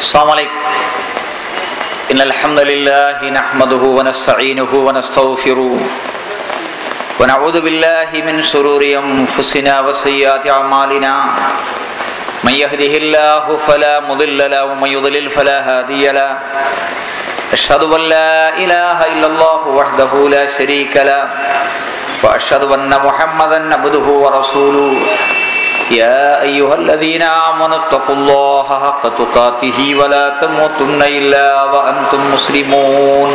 السلام عليكم إن الحمد لله نحمده ونستعينه ونستغفره ونعوذ بالله من شرور أنفسنا وسيئات أعمالنا من يهده الله فلا مضل له ومن يضلل فلا هادي له أشهد أن لا إله إلا الله وحده لا شريك له وأشهد أن محمدا عبده ورسوله يا أيها الذين آمنوا اتقوا الله حق تقاته ولا تموتن إلا وأنتم مسلمون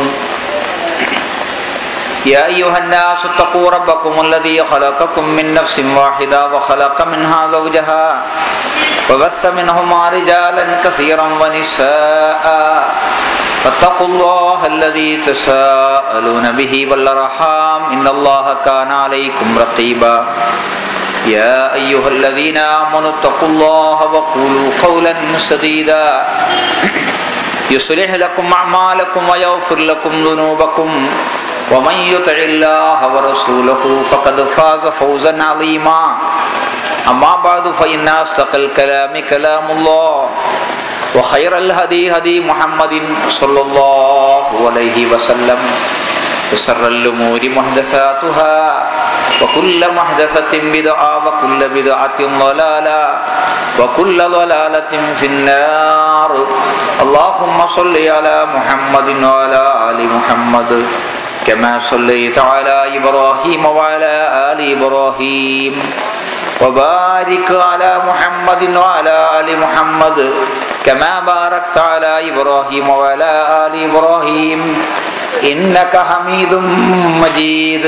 يا أيها الناس اتقوا ربكم الذي خلقكم من نفس واحدة وخلق منها زوجها وبث منهما رجالا كثيرا ونساء فاتقوا الله الذي تساءلون به والأرحام إن الله كان عليكم رقيبا يا أيها الذين آمنوا اتقوا الله وقولوا قولا سديدا يصلح لكم أعمالكم ويغفر لكم ذنوبكم ومن يطع الله ورسوله فقد فاز فوزا عظيما أما بعد فإن أصدق الكلام كلام الله وخير الهدي هدي محمد صلى الله عليه وسلم وشر الأمور محدثاتها وكل محدثة بدعة وكل بدعة ضلالة وكل ضلالة في النار اللهم صل على محمد وعلى آل محمد كما صليت على إبراهيم وعلى آل إبراهيم وبارك على محمد وعلى آل محمد كما باركت على إبراهيم وعلى آل إبراهيم إنك حميد مجيد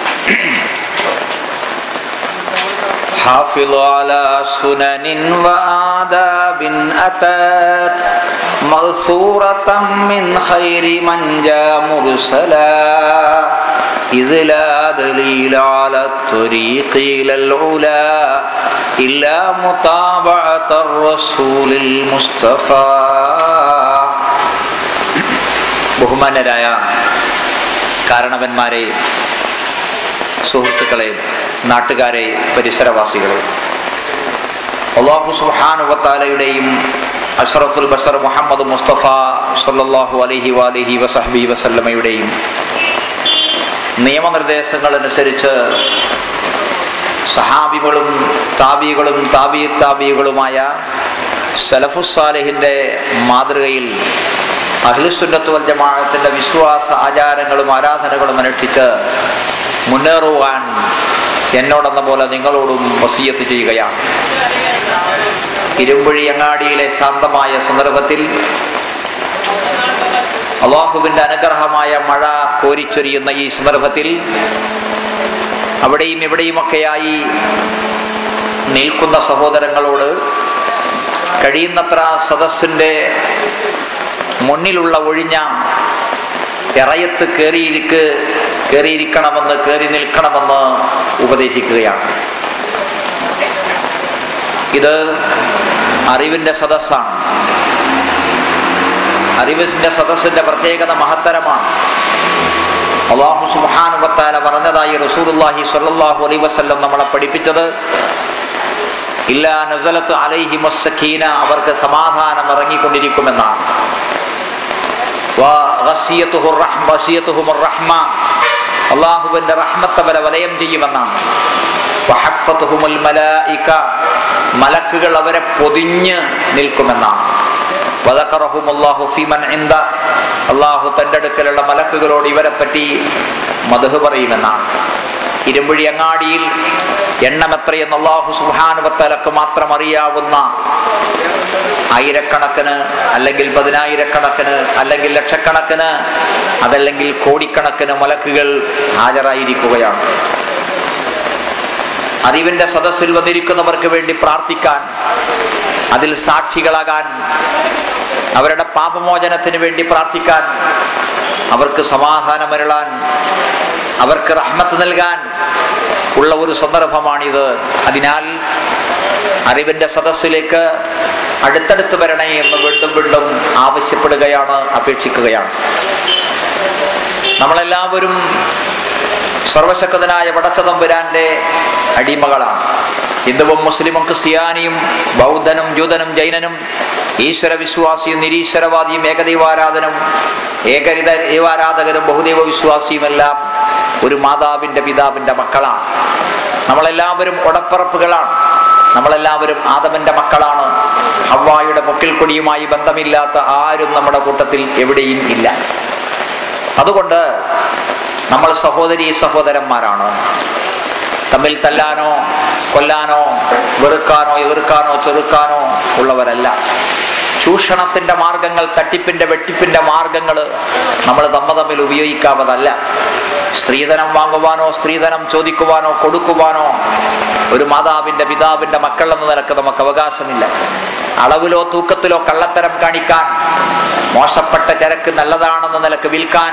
حافظ على سنن وآداب أتت مغثورة من خير من جاء مرسلا إذ لا دليل على الطريق إلى العلا إلا متابعة الرسول المصطفى ബഹുമാനരായ കാരണവന്മാരെ സുഹൃത്തുക്കളെ നാട്ടുകാരെ പരിസരവാസികളെ അള്ളാഹു സുഹാനുവത്താലയുടെയും അഷറഫുൽ ബഷർ മുഹമ്മദ് മുസ്തഫ സല്ലാഹു അലഹി വാലഹി വസഹബി വസല്ലമയുടെയും നിയമനിർദ്ദേശങ്ങൾ അനുസരിച്ച് സഹാബികളും താബികളും താബി താബികളുമായ സലഫുസാലിഹിൻ്റെ മാതൃകയിൽ അഹ്ലുസുന്നത്ത് വൽ ജമാഅത്തിന്റെ വിശ്വാസ ആചാരങ്ങളും ആരാധനകളും അനുഷ്ഠിച്ച് മുന്നേറുവാൻ എന്നോടെന്ന പോലെ നിങ്ങളോടും വസീയത്ത് ചെയ്യുകയാണ് ഇരുമ്പുഴി അങ്ങാടിയിലെ ശാന്തമായ സന്ദർഭത്തിൽ അള്ളാഹുവിൻ്റെ അനുഗ്രഹമായ മഴ കോരിച്ചൊരിയുന്ന ഈ സന്ദർഭത്തിൽ അവിടെയും ഇവിടെയുമൊക്കെയായി നിൽക്കുന്ന സഹോദരങ്ങളോട് കഴിയുന്നത്ര സദസ്സിൻ്റെ മുന്നിലുള്ള ഒഴിഞ്ഞ ഇറയത്ത് കയറിയിരിക്ക് കയറിയിരിക്കണമെന്ന് കയറി നിൽക്കണമെന്ന് ഉപദേശിക്കുകയാണ് ഇത് അറിവിൻ്റെ സദസ്സാണ് അറിവിൻ്റെ സദസ്സിൻ്റെ പ്രത്യേകത മഹത്തരമാണ് അള്ളാഹു സുബാനുബത്താല പറഞ്ഞതായി റസൂലുല്ലാഹി സ്വല്ലല്ലാഹു അലൈ വസല്ലം നമ്മളെ പഠിപ്പിച്ചത് ഇല്ല നസലത്ത് അലൈഹി മസ്സഖീന അവർക്ക് സമാധാനം ഇറങ്ങിക്കൊണ്ടിരിക്കുമെന്നാണ് അള്ളാഹുവിന്റെ റഹ്മത്ത് അവരെ വലയം ചെയ്യുമെന്നാണ് മലക്കുകൾ അവരെ പൊതിഞ്ഞ് നിൽക്കുമെന്നാണ് അള്ളാഹു തൻ്റെ അടുക്കലുള്ള മലക്കുകളോട് ഇവരെ പറ്റി മധു പറയുമെന്നാണ് ഇരുമ്പുഴി അങ്ങാടിയിൽ എണ്ണം എത്രയെന്ന് അള്ളാഹു സുഹാനുവത്തലക്ക് മാത്രം അറിയാവുന്ന ആയിരക്കണക്കിന് അല്ലെങ്കിൽ പതിനായിരക്കണക്കിന് അല്ലെങ്കിൽ ലക്ഷക്കണക്കിന് അതല്ലെങ്കിൽ കോടിക്കണക്കിന് മലക്കുകൾ ഹാജരായിരിക്കുകയാണ് അറിവിന്റെ സദസ്സിൽ വന്നിരിക്കുന്നവർക്ക് വേണ്ടി പ്രാർത്ഥിക്കാൻ അതിൽ സാക്ഷികളാകാൻ അവരുടെ പാപമോചനത്തിന് വേണ്ടി പ്രാർത്ഥിക്കാൻ അവർക്ക് സമാധാനമരുളാൻ അവർക്ക് റഹ്മത്ത് നൽകാൻ ഉള്ള ഒരു സന്ദർഭമാണിത് അതിനാൽ അറിവിന്റെ സദസ്സിലേക്ക് അടുത്തടുത്ത് വരണേ എന്ന് വീണ്ടും വീണ്ടും ആവശ്യപ്പെടുകയാണ് അപേക്ഷിക്കുകയാണ് നമ്മളെല്ലാവരും സർവശക്തനായ വടച്ചതമ്പുരാന്റെ അടിമകളാണ് ഹിന്ദുവും മുസ്ലിമും ക്രിസ്ത്യാനിയും ബൗദ്ധനും ജൂതനും ജൈനനും ഈശ്വര വിശ്വാസിയും നിരീശ്വരവാദിയും ഏകദൈവാരാധനും ഏകരിത ദൈവാരാധകരും ബഹുദൈവ വിശ്വാസിയുമെല്ലാം ഒരു മാതാവിൻ്റെ പിതാവിൻ്റെ മക്കളാണ് നമ്മളെല്ലാവരും ഉടപ്പറപ്പുകളാണ് നമ്മളെല്ലാവരും ആദമന്റെ മക്കളാണ് ഹവ്വായുടെ പൊക്കിൽ കൊടിയുമായി ബന്ധമില്ലാത്ത ആരും നമ്മുടെ കൂട്ടത്തിൽ എവിടെയും ഇല്ല അതുകൊണ്ട് നമ്മൾ സഹോദരി സഹോദരന്മാരാണ് തമ്മിൽ തല്ലാനോ കൊല്ലാനോ വെറുക്കാനോ എതിർക്കാനോ ചെറുക്കാനോ ഉള്ളവരല്ല ചൂഷണത്തിന്റെ മാർഗങ്ങൾ തട്ടിപ്പിന്റെ വെട്ടിപ്പിന്റെ മാർഗങ്ങൾ നമ്മൾ തമ്മ തമ്മിൽ ഉപയോഗിക്കാവതല്ല സ്ത്രീധനം വാങ്ങുവാനോ സ്ത്രീധനം ചോദിക്കുവാനോ കൊടുക്കുവാനോ ഒരു മാതാവിന്റെ പിതാവിന്റെ മക്കൾ എന്ന നിലക്ക് നമുക്ക് അവകാശമില്ല അളവിലോ തൂക്കത്തിലോ കള്ളത്തരം കാണിക്കാൻ മോശപ്പെട്ട ചരക്ക് നല്ലതാണെന്ന നിലക്ക് വിൽക്കാൻ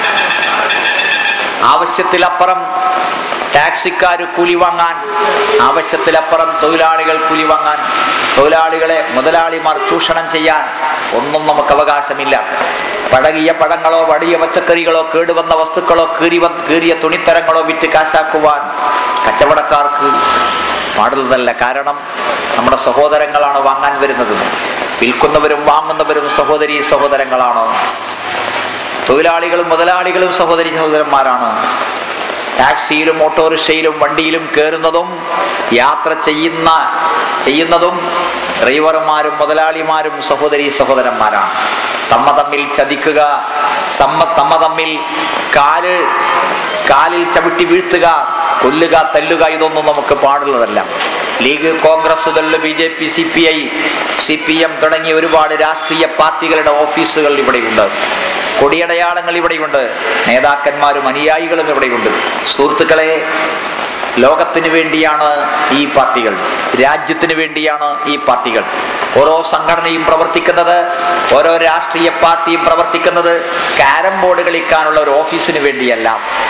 ആവശ്യത്തിലപ്പുറം ടാക്സിക്കാർ കൂലി വാങ്ങാൻ ആവശ്യത്തിലപ്പുറം തൊഴിലാളികൾ കൂലി വാങ്ങാൻ തൊഴിലാളികളെ മുതലാളിമാർ ചൂഷണം ചെയ്യാൻ ഒന്നും നമുക്ക് അവകാശമില്ല പഴകിയ പഴങ്ങളോ വടിയ പച്ചക്കറികളോ കേടുവന്ന വസ്തുക്കളോ കീറി വ- കീറിയ തുണിത്തരങ്ങളോ വിറ്റ് കാശാക്കുവാൻ കച്ചവടക്കാർക്ക് പാടുള്ളതല്ല കാരണം നമ്മുടെ സഹോദരങ്ങളാണ് വാങ്ങാൻ വരുന്നത് വിൽക്കുന്നവരും വാങ്ങുന്നവരും സഹോദരി സഹോദരങ്ങളാണ് തൊഴിലാളികളും മുതലാളികളും സഹോദരി സഹോദരന്മാരാണ് ടാക്സിയിലും ഓട്ടോറിക്ഷയിലും വണ്ടിയിലും കയറുന്നതും യാത്ര ചെയ്യുന്ന ചെയ്യുന്നതും ഡ്രൈവർമാരും മുതലാളിമാരും സഹോദരി സഹോദരന്മാരാണ് തമ്മ തമ്മിൽ ചതിക്കുക സമ്മ തമ്മ തമ്മിൽ കാല് കാലിൽ ചവിട്ടി വീഴ്ത്തുക കൊല്ലുക തല്ലുക ഇതൊന്നും നമുക്ക് പാടുള്ളതല്ല ലീഗ് കോൺഗ്രസുകൾ B J P C P I C P M തുടങ്ങിയ ഒരുപാട് രാഷ്ട്രീയ പാർട്ടികളുടെ ഓഫീസുകൾ ഇവിടെയുണ്ട് കൊടിയടയാളങ്ങൾ ഇവിടെയുണ്ട് നേതാക്കന്മാരും അനുയായികളും ഇവിടെയുണ്ട് സുഹൃത്തുക്കളെ ലോകത്തിന് വേണ്ടിയാണ് ഈ പാർട്ടികൾ രാജ്യത്തിന് വേണ്ടിയാണ് ഈ പാർട്ടികൾ ഓരോ സംഘടനയും പ്രവർത്തിക്കുന്നത് ഓരോ രാഷ്ട്രീയ പാർട്ടിയും പ്രവർത്തിക്കുന്നത് കാരം ബോർഡ് കളിക്കാനുള്ള ഒരു ഓഫീസിന് വേണ്ടിയല്ല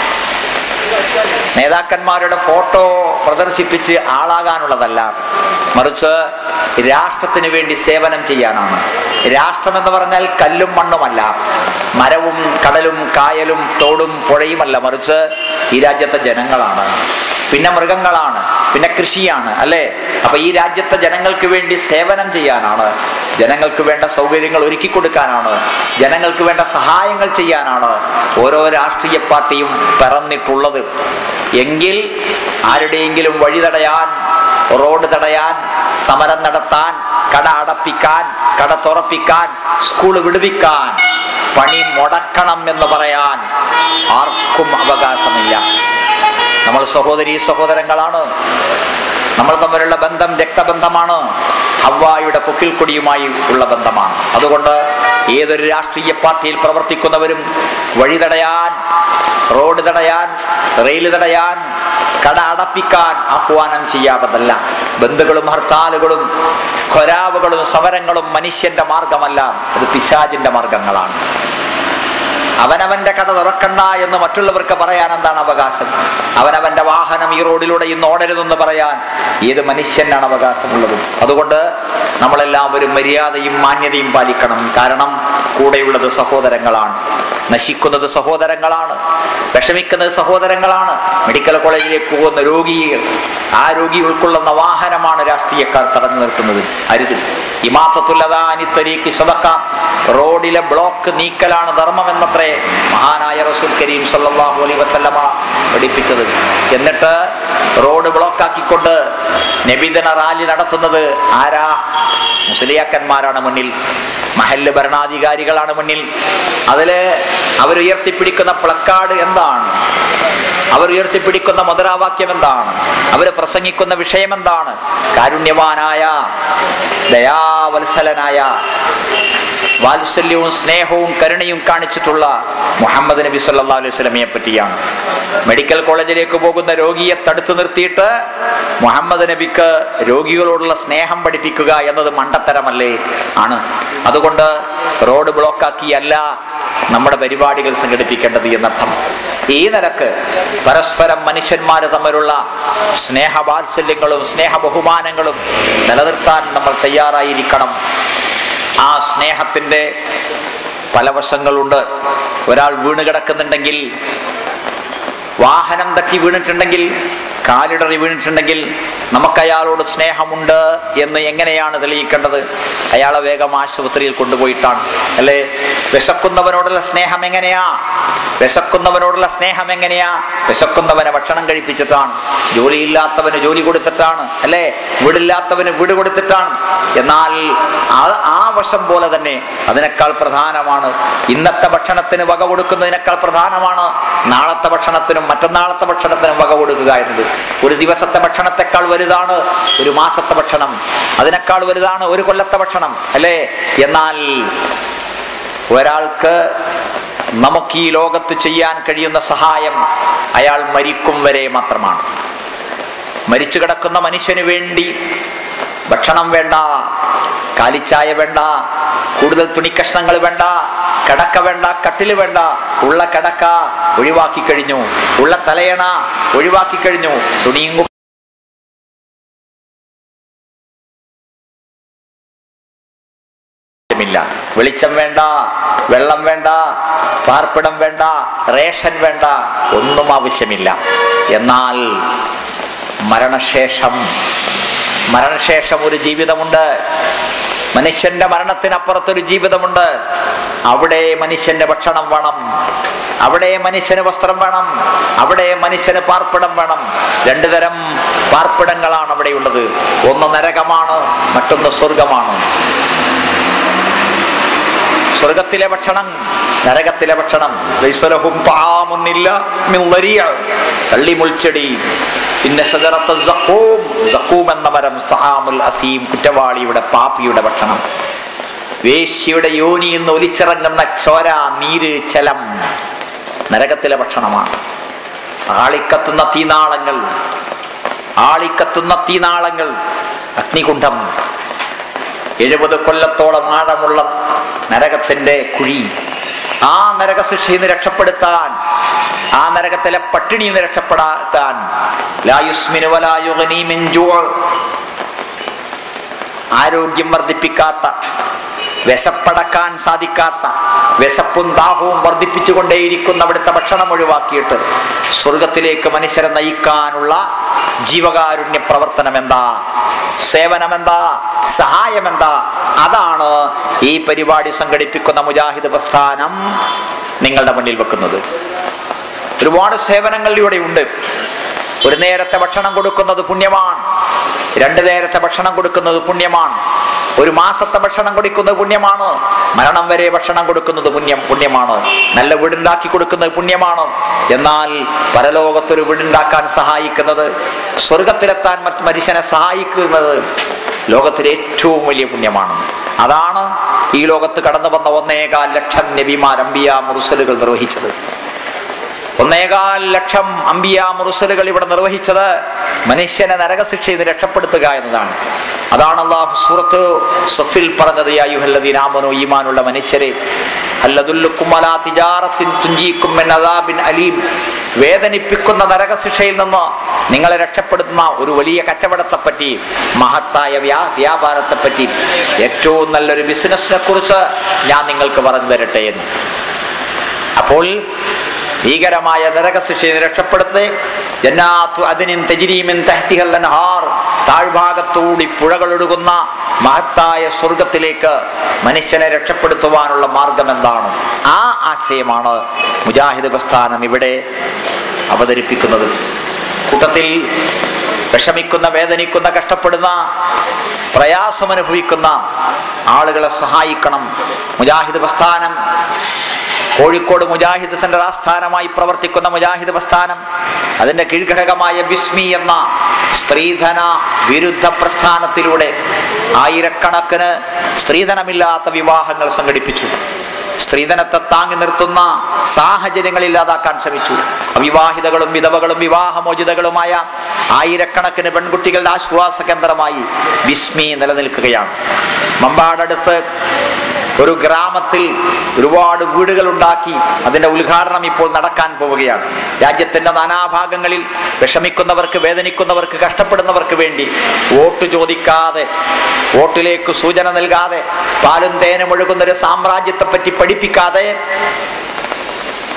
നേതാക്കന്മാരുടെ ഫോട്ടോ പ്രദർശിപ്പിച്ച് ആളാകാനുള്ളതല്ല മറിച്ച് രാഷ്ട്രത്തിന് വേണ്ടി സേവനം ചെയ്യാനാണ് രാഷ്ട്രം എന്ന് പറഞ്ഞാൽ കല്ലും മണ്ണുമല്ല മരവും കടലും കായലും തോടും പുഴയുമല്ല മറിച്ച് ഈ രാജ്യത്തെ ജനങ്ങളാണ് പിന്നെ മൃഗങ്ങളാണ് പിന്നെ കൃഷിയാണ് അല്ലേ അപ്പൊ ഈ രാജ്യത്തെ ജനങ്ങൾക്ക് വേണ്ടി സേവനം ചെയ്യാനാണ് ജനങ്ങൾക്ക് വേണ്ട സൗകര്യങ്ങൾ ഒരുക്കി കൊടുക്കാനാണ് ജനങ്ങൾക്ക് വേണ്ട സഹായങ്ങൾ ചെയ്യാനാണ് ഓരോ രാഷ്ട്രീയ പാർട്ടിയും പിറന്നിട്ടുള്ളത് എങ്കിൽ ആരുടെയെങ്കിലും വഴി തടയാൻ റോഡ് തടയാൻ സമരം നടത്താൻ കട അടപ്പിക്കാൻ കട തുറപ്പിക്കാൻ സ്കൂൾ വിടുവിക്കാൻ പണി മുടക്കണം എന്ന് പറയാൻ ആർക്കും അവകാശമില്ല നമ്മൾ സഹോദരി സഹോദരങ്ങളാണ് നമ്മൾ തമ്മിലുള്ള ബന്ധം രക്തബന്ധമാണ് ഹവ്വായുടെ പൊക്കിൽ കൊടിയുമായി ഉള്ള ബന്ധമാണ് അതുകൊണ്ട് ഏതൊരു രാഷ്ട്രീയ പാർട്ടിയിൽ പ്രവർത്തിക്കുന്നവരും വഴി തടയാൻ റോഡ് തടയാൻ റെയിൽ തടയാൻ കട അടപ്പിക്കാൻ ആഹ്വാനം ചെയ്യാവതല്ല ബന്ധുക്കളും ഹർത്താലുകളും ഖൊരാവുകളും സമരങ്ങളും മനുഷ്യന്റെ മാർഗമല്ല അത് പിശാചിന്റെ മാർഗങ്ങളാണ് അവനവന്റെ കട തുറക്കണ്ട എന്ന് മറ്റുള്ളവർക്ക് പറയാൻ എന്താണ് അവകാശം അവനവന്റെ വാഹനം ഈ റോഡിലൂടെ ഇന്ന് ഓടരുതെന്ന് പറയാൻ ഏത് മനുഷ്യനാണ് അവകാശമുള്ളത് അതുകൊണ്ട് നമ്മളെല്ലാവരും മര്യാദയും മാന്യതയും പാലിക്കണം കാരണം കൂടെയുള്ളത് സഹോദരങ്ങളാണ് നശിക്കുന്നത് സഹോദരങ്ങളാണ് വിഷമിക്കുന്നത് സഹോദരങ്ങളാണ് മെഡിക്കൽ കോളേജിലേക്ക് പോകുന്ന രോഗികൾ ആ രോഗി ഉൾക്കൊള്ളുന്ന വാഹനമാണ് രാഷ്ട്രീയക്കാർ തടഞ്ഞു നിർത്തുന്നത് അരുത് ഇമാത്തത്തുല്ലതാനിത്തരീക്ക് സദക്ക റോഡിലെ ബ്ലോക്ക് നീക്കലാണ് ധർമ്മം എന്നത്രേ മഹാനായ റസൂൽ കരീം സല്ലല്ലാഹു അലൈഹി വസല്ലമ പഠിപ്പിച്ചത് എന്നിട്ട് റോഡ് ബ്ലോക്കാക്കിക്കൊണ്ട് നബിദിന റാലി നടത്തുന്നത് ആരാ മുസ്ലിയാക്കന്മാരാണ് മുന്നിൽ മഹല്ല് ഭരണാധികാരികളാണ് മുന്നിൽ അതില് അവരുയർത്തിപ്പിടിക്കുന്ന പ്ലക്കാർഡ് എന്താണ് അവർ ഉയർത്തിപ്പിടിക്കുന്ന മുദ്രാവാക്യം എന്താണ് അവർ പ്രസംഗിക്കുന്ന വിഷയം എന്താണ് കാരുണ്യവാനായ ദയാവത്സലനായ വാത്സല്യവും സ്നേഹവും കരുണയും കാണിച്ചിട്ടുള്ള മുഹമ്മദ് നബി സല്ലാ അലൈഹി സ്വലമിയെ പറ്റിയാണ് മെഡിക്കൽ കോളേജിലേക്ക് പോകുന്ന രോഗിയെ തടുത്തു നിർത്തിയിട്ട് മുഹമ്മദ് നബിക്ക് രോഗികളോടുള്ള സ്നേഹം പഠിപ്പിക്കുക എന്നത് മണ്ടത്തരമല്ലേ ആണ് അതുകൊണ്ട് റോഡ് ബ്ലോക്കാക്കിയല്ല നമ്മുടെ പരിപാടികൾ സംഘടിപ്പിക്കേണ്ടത് എന്നർത്ഥം ഈ നിലക്ക് പരസ്പരം മനുഷ്യന്മാർ തമ്മിലുള്ള സ്നേഹവാത്സല്യങ്ങളും സ്നേഹ ബഹുമാനങ്ങളും നിലനിർത്താൻ നമ്മൾ തയ്യാറായിരിക്കണം ആ സ്നേഹത്തിൻ്റെ പല വശങ്ങളുണ്ട് ഒരാൾ വീണ് കിടക്കുന്നുണ്ടെങ്കിൽ വാഹനം തട്ടി വീണിട്ടുണ്ടെങ്കിൽ കാലിടറി വീണിട്ടുണ്ടെങ്കിൽ നമുക്ക് അയാളോട് സ്നേഹമുണ്ട് എന്ന് എങ്ങനെയാണ് തെളിയിക്കേണ്ടത് അയാളെ വേഗം ആശുപത്രിയിൽ കൊണ്ടുപോയിട്ടാണ് അല്ലേ വിശക്കുന്നവനോടുള്ള സ്നേഹം എങ്ങനെയാ വിശക്കുന്നവനോടുള്ള സ്നേഹം എങ്ങനെയാ വിശക്കുന്നവനെ ഭക്ഷണം കഴിപ്പിച്ചിട്ടാണ് ജോലിയില്ലാത്തവന് ജോലി കൊടുത്തിട്ടാണ് അല്ലേ വീടില്ലാത്തവന് വീട് കൊടുത്തിട്ടാണ് എന്നാൽ ആ ആ വശം പോലെ തന്നെ അതിനേക്കാൾ പ്രധാനമാണ് ഇന്നത്തെ ഭക്ഷണത്തിന് വക കൊടുക്കുന്നതിനേക്കാൾ പ്രധാനമാണ് നാളത്തെ ഭക്ഷണത്തിനും മറ്റന്നാളത്തെ ഭക്ഷണത്തിനും വക കൊടുക്കുക എന്നത് ഒരു ദിവസത്തെ ഭക്ഷണത്തെക്കാൾ വലുതാണ് ഒരു മാസത്തെ ഭക്ഷണം അതിനേക്കാൾ വലുതാണ് ഒരു കൊല്ലത്തെ ഭക്ഷണം അല്ലേ എന്നാൽ ഒരാൾക്ക് നമുക്ക് ഈ ലോകത്ത് ചെയ്യാൻ കഴിയുന്ന സഹായം അയാൾ മരിക്കും വരെ മാത്രമാണ് മരിച്ചു കിടക്കുന്ന മനുഷ്യന് വേണ്ടി ഭക്ഷണം വേണ്ട കാലിച്ചായ വേണ്ട കൂടുതൽ തുണിക്കഷ്ണങ്ങൾ വേണ്ട കിടക്ക വേണ്ട കട്ടില് വേണ്ട ഉള്ള കിടക്ക ഒഴിവാക്കി കഴിഞ്ഞു ഉള്ള തലയണ ഒഴിവാക്കി കഴിഞ്ഞു തുണിയും കു- ഇല്ല വെളിച്ചം വേണ്ട വെള്ളം വേണ്ട പാർപ്പിടം വേണ്ട റേഷൻ വേണ്ട ഒന്നും ആവശ്യമില്ല എന്നാൽ മരണശേഷം മരണശേഷം ഒരു ജീവിതമുണ്ട് മനുഷ്യന്റെ മരണത്തിനപ്പുറത്തൊരു ജീവിതമുണ്ട് അവിടെ മനുഷ്യന്റെ ഭക്ഷണം വേണം അവിടെ മനുഷ്യന് വസ്ത്രം വേണം അവിടെ മനുഷ്യന് പാർപ്പിടം വേണം രണ്ടു തരം പാർപ്പിടങ്ങളാണ് അവിടെയുള്ളത് ഒന്ന് നരകമാണ് മറ്റൊന്ന് സ്വർഗമാണ് സ്വർഗത്തിലെ ഭക്ഷണം നരകത്തിലെ ഭക്ഷണം ലൈസലഹും ത്വാമുന്നില്ല മിൻ ളരിയ. കള്ളിമുൾച്ചെടി പിന്നെ ഷജറത്ത് സഖൂം സഖൂം എന്ന മരം സഹാമുൽ അസീം കുറ്റവാളിയുടെ പാപ്പിയുടെ ഭക്ഷണം വേശ്യയുടെ യോനിയിൽ നിന്ന് ഒലിച്ചിറങ്ങുന്ന ചോര നീര് ചലം നരകത്തിലെ ഭക്ഷണമാണ് ആളിക്കത്തുന്ന തീനാളങ്ങൾ ആളിക്കത്തുന്ന തീനാളങ്ങൾ അഗ്നികുണ്ഠം എഴുപത് കൊല്ലത്തോളം ആഴമുള്ള നരകത്തിന്റെ കുഴി ആ നരകശിക്ഷയിൽ നിന്ന് രക്ഷപ്പെടുത്താൻ ആ നരകത്തിലെ പട്ടിണിയിൽ നിന്ന് രക്ഷപ്പെടാൻ ലായുസ്മിനു വലാ യുഗ്നി മിൻ ജൂ' ആരോഗ്യം വർദ്ധിപ്പിക്കാത്ത വിശപ്പടക്കാൻ സാധിക്കാത്ത വിശപ്പും ദാഹവും വർദ്ധിപ്പിച്ചുകൊണ്ടേയിരിക്കുന്ന അവിടുത്തെ ഭക്ഷണം ഒഴിവാക്കിയിട്ട് സ്വർഗത്തിലേക്ക് മനുഷ്യരെ നയിക്കാനുള്ള ജീവകാരുണ്യ പ്രവർത്തനം എന്താ സേവനമെന്താ സഹായമെന്താ അതാണ് ഈ പരിപാടി സംഘടിപ്പിക്കുന്ന മുജാഹിദ് പ്രസ്ഥാനം നിങ്ങളുടെ മുന്നിൽ വെക്കുന്നത് ഒരുപാട് സേവനങ്ങൾ ഇവിടെ ഉണ്ട് ഒരു നേരത്തെ ഭക്ഷണം കൊടുക്കുന്നത് പുണ്യമാണ് രണ്ട് നേരത്തെ ഭക്ഷണം കൊടുക്കുന്നത് പുണ്യമാണ് ഒരു മാസത്തെ ഭക്ഷണം കൊടുക്കുന്നത് പുണ്യമാണ് മരണം വരെ ഭക്ഷണം കൊടുക്കുന്നത് പുണ്യം പുണ്യമാണ് നല്ല വീടുണ്ടാക്കി കൊടുക്കുന്നത് പുണ്യമാണ് എന്നാൽ പരലോകത്തൊരു വീടുണ്ടാക്കാൻ സഹായിക്കുന്നത് സ്വർഗത്തിലെത്താൻ മറ്റ് മനുഷ്യനെ സഹായിക്കുന്നത് ലോകത്തിലെ ഏറ്റവും വലിയ പുണ്യമാണ് അതാണ് ഈ ലോകത്ത് കടന്നു വന്ന ഒന്നേകാൽ ലക്ഷം നബിമാർ അമ്പിയ മുറുസലുകൾ നിർവഹിച്ചത് ഒന്നേകാൽ ലക്ഷം അമ്പിയ മുറുസലുകൾ ഇവിടെ നിർവഹിച്ചത് മനുഷ്യനെ നരകശിക്ഷയിൽ നിന്ന് രക്ഷപ്പെടുത്തുക എന്നതാണ് അതാണ് അള്ളാഹു സൂറത്ത് സഫിൽ പറഞ്ഞത് യാ യുഹല്ലദീനാമനോ ഈമാനുള്ള മനുഷ്യരെ അല്ലദുല്ലുക്കും അലാ തിജാറത്തിൻ തുഞ്ചീക്കും മിൻ അദാബിൻ അലീം വേദനിപ്പിക്കുന്ന നരകശിക്ഷയിൽ നിന്ന് നിങ്ങളെ രക്ഷപ്പെടുത്തുന്ന ഒരു വലിയ കച്ചവടത്തെ പറ്റി മഹത്തായ വ്യാ വ്യാപാരത്തെ പറ്റി ഏറ്റവും നല്ലൊരു ബിസിനസ്സിനെ കുറിച്ച് ഞാൻ നിങ്ങൾക്ക് പറഞ്ഞു തരട്ടെ എന്ന് അപ്പോൾ ഭീകരമായ നരകശിക്ഷയെ രക്ഷപ്പെടുത്തേ ജന്നാത്തു അതിനിൻ തജിരീമിൻ തഹ്തിഹൽ അൻഹാർ താഴ്ഭാഗത്തൂടി പുഴകളൊഴുകുന്ന മഹത്തായ സ്വർഗത്തിലേക്ക് മനുഷ്യനെ രക്ഷപ്പെടുത്തുവാനുള്ള മാർഗം എന്താണ് ആ ആശയമാണ് മുജാഹിദ് പ്രസ്ഥാനം ഇവിടെ അവതരിപ്പിക്കുന്നത് കൂട്ടത്തിൽ വിഷമിക്കുന്ന വേദനിക്കുന്ന കഷ്ടപ്പെടുന്ന പ്രയാസം അനുഭവിക്കുന്ന ആളുകളെ സഹായിക്കണം മുജാഹിദ് പ്രസ്ഥാനം കോഴിക്കോട് മുജാഹിദ് സെന്റർ ആസ്ഥാനമായി പ്രവർത്തിക്കുന്ന മുജാഹിദ് പ്രസ്ഥാനം അതിന്റെ കീഴ്ഘടകമായ ബിസ്മി എന്ന സ്ത്രീധന വിരുദ്ധ പ്രസ്ഥാനത്തിലൂടെ ആയിരക്കണക്കിന് സ്ത്രീധനമില്ലാത്ത വിവാഹങ്ങൾ സംഘടിപ്പിച്ചു സ്ത്രീധനത്തെ താങ്ങി നിർത്തുന്ന സാഹചര്യങ്ങൾ ഇല്ലാതാക്കാൻ ശ്രമിച്ചു അവിവാഹിതകളും വിധവകളും വിവാഹമോചിതകളുമായ ആയിരക്കണക്കിന് പെൺകുട്ടികളുടെ ആശ്വാസ കേന്ദ്രമായി ബിസ്മി നിലനിൽക്കുകയാണ് മമ്പാടടുത്ത് ഒരു ഗ്രാമത്തിൽ ഒരുപാട് വീടുകൾ ഉണ്ടാക്കി അതിന്റെ ഉദ്ഘാടനം ഇപ്പോൾ നടക്കാൻ പോവുകയാണ് രാജ്യത്തിന്റെ നാനാഭാഗങ്ങളിൽ വിഷമിക്കുന്നവർക്ക് വേദനിക്കുന്നവർക്ക് കഷ്ടപ്പെടുന്നവർക്ക് വേണ്ടി വോട്ട് ചോദിക്കാതെ വോട്ടിലേക്ക് സൂചന നൽകാതെ പാലും തേനും ഒഴുകുന്ന ഒരു സാമ്രാജ്യത്തെ പറ്റി പഠിപ്പിക്കാതെ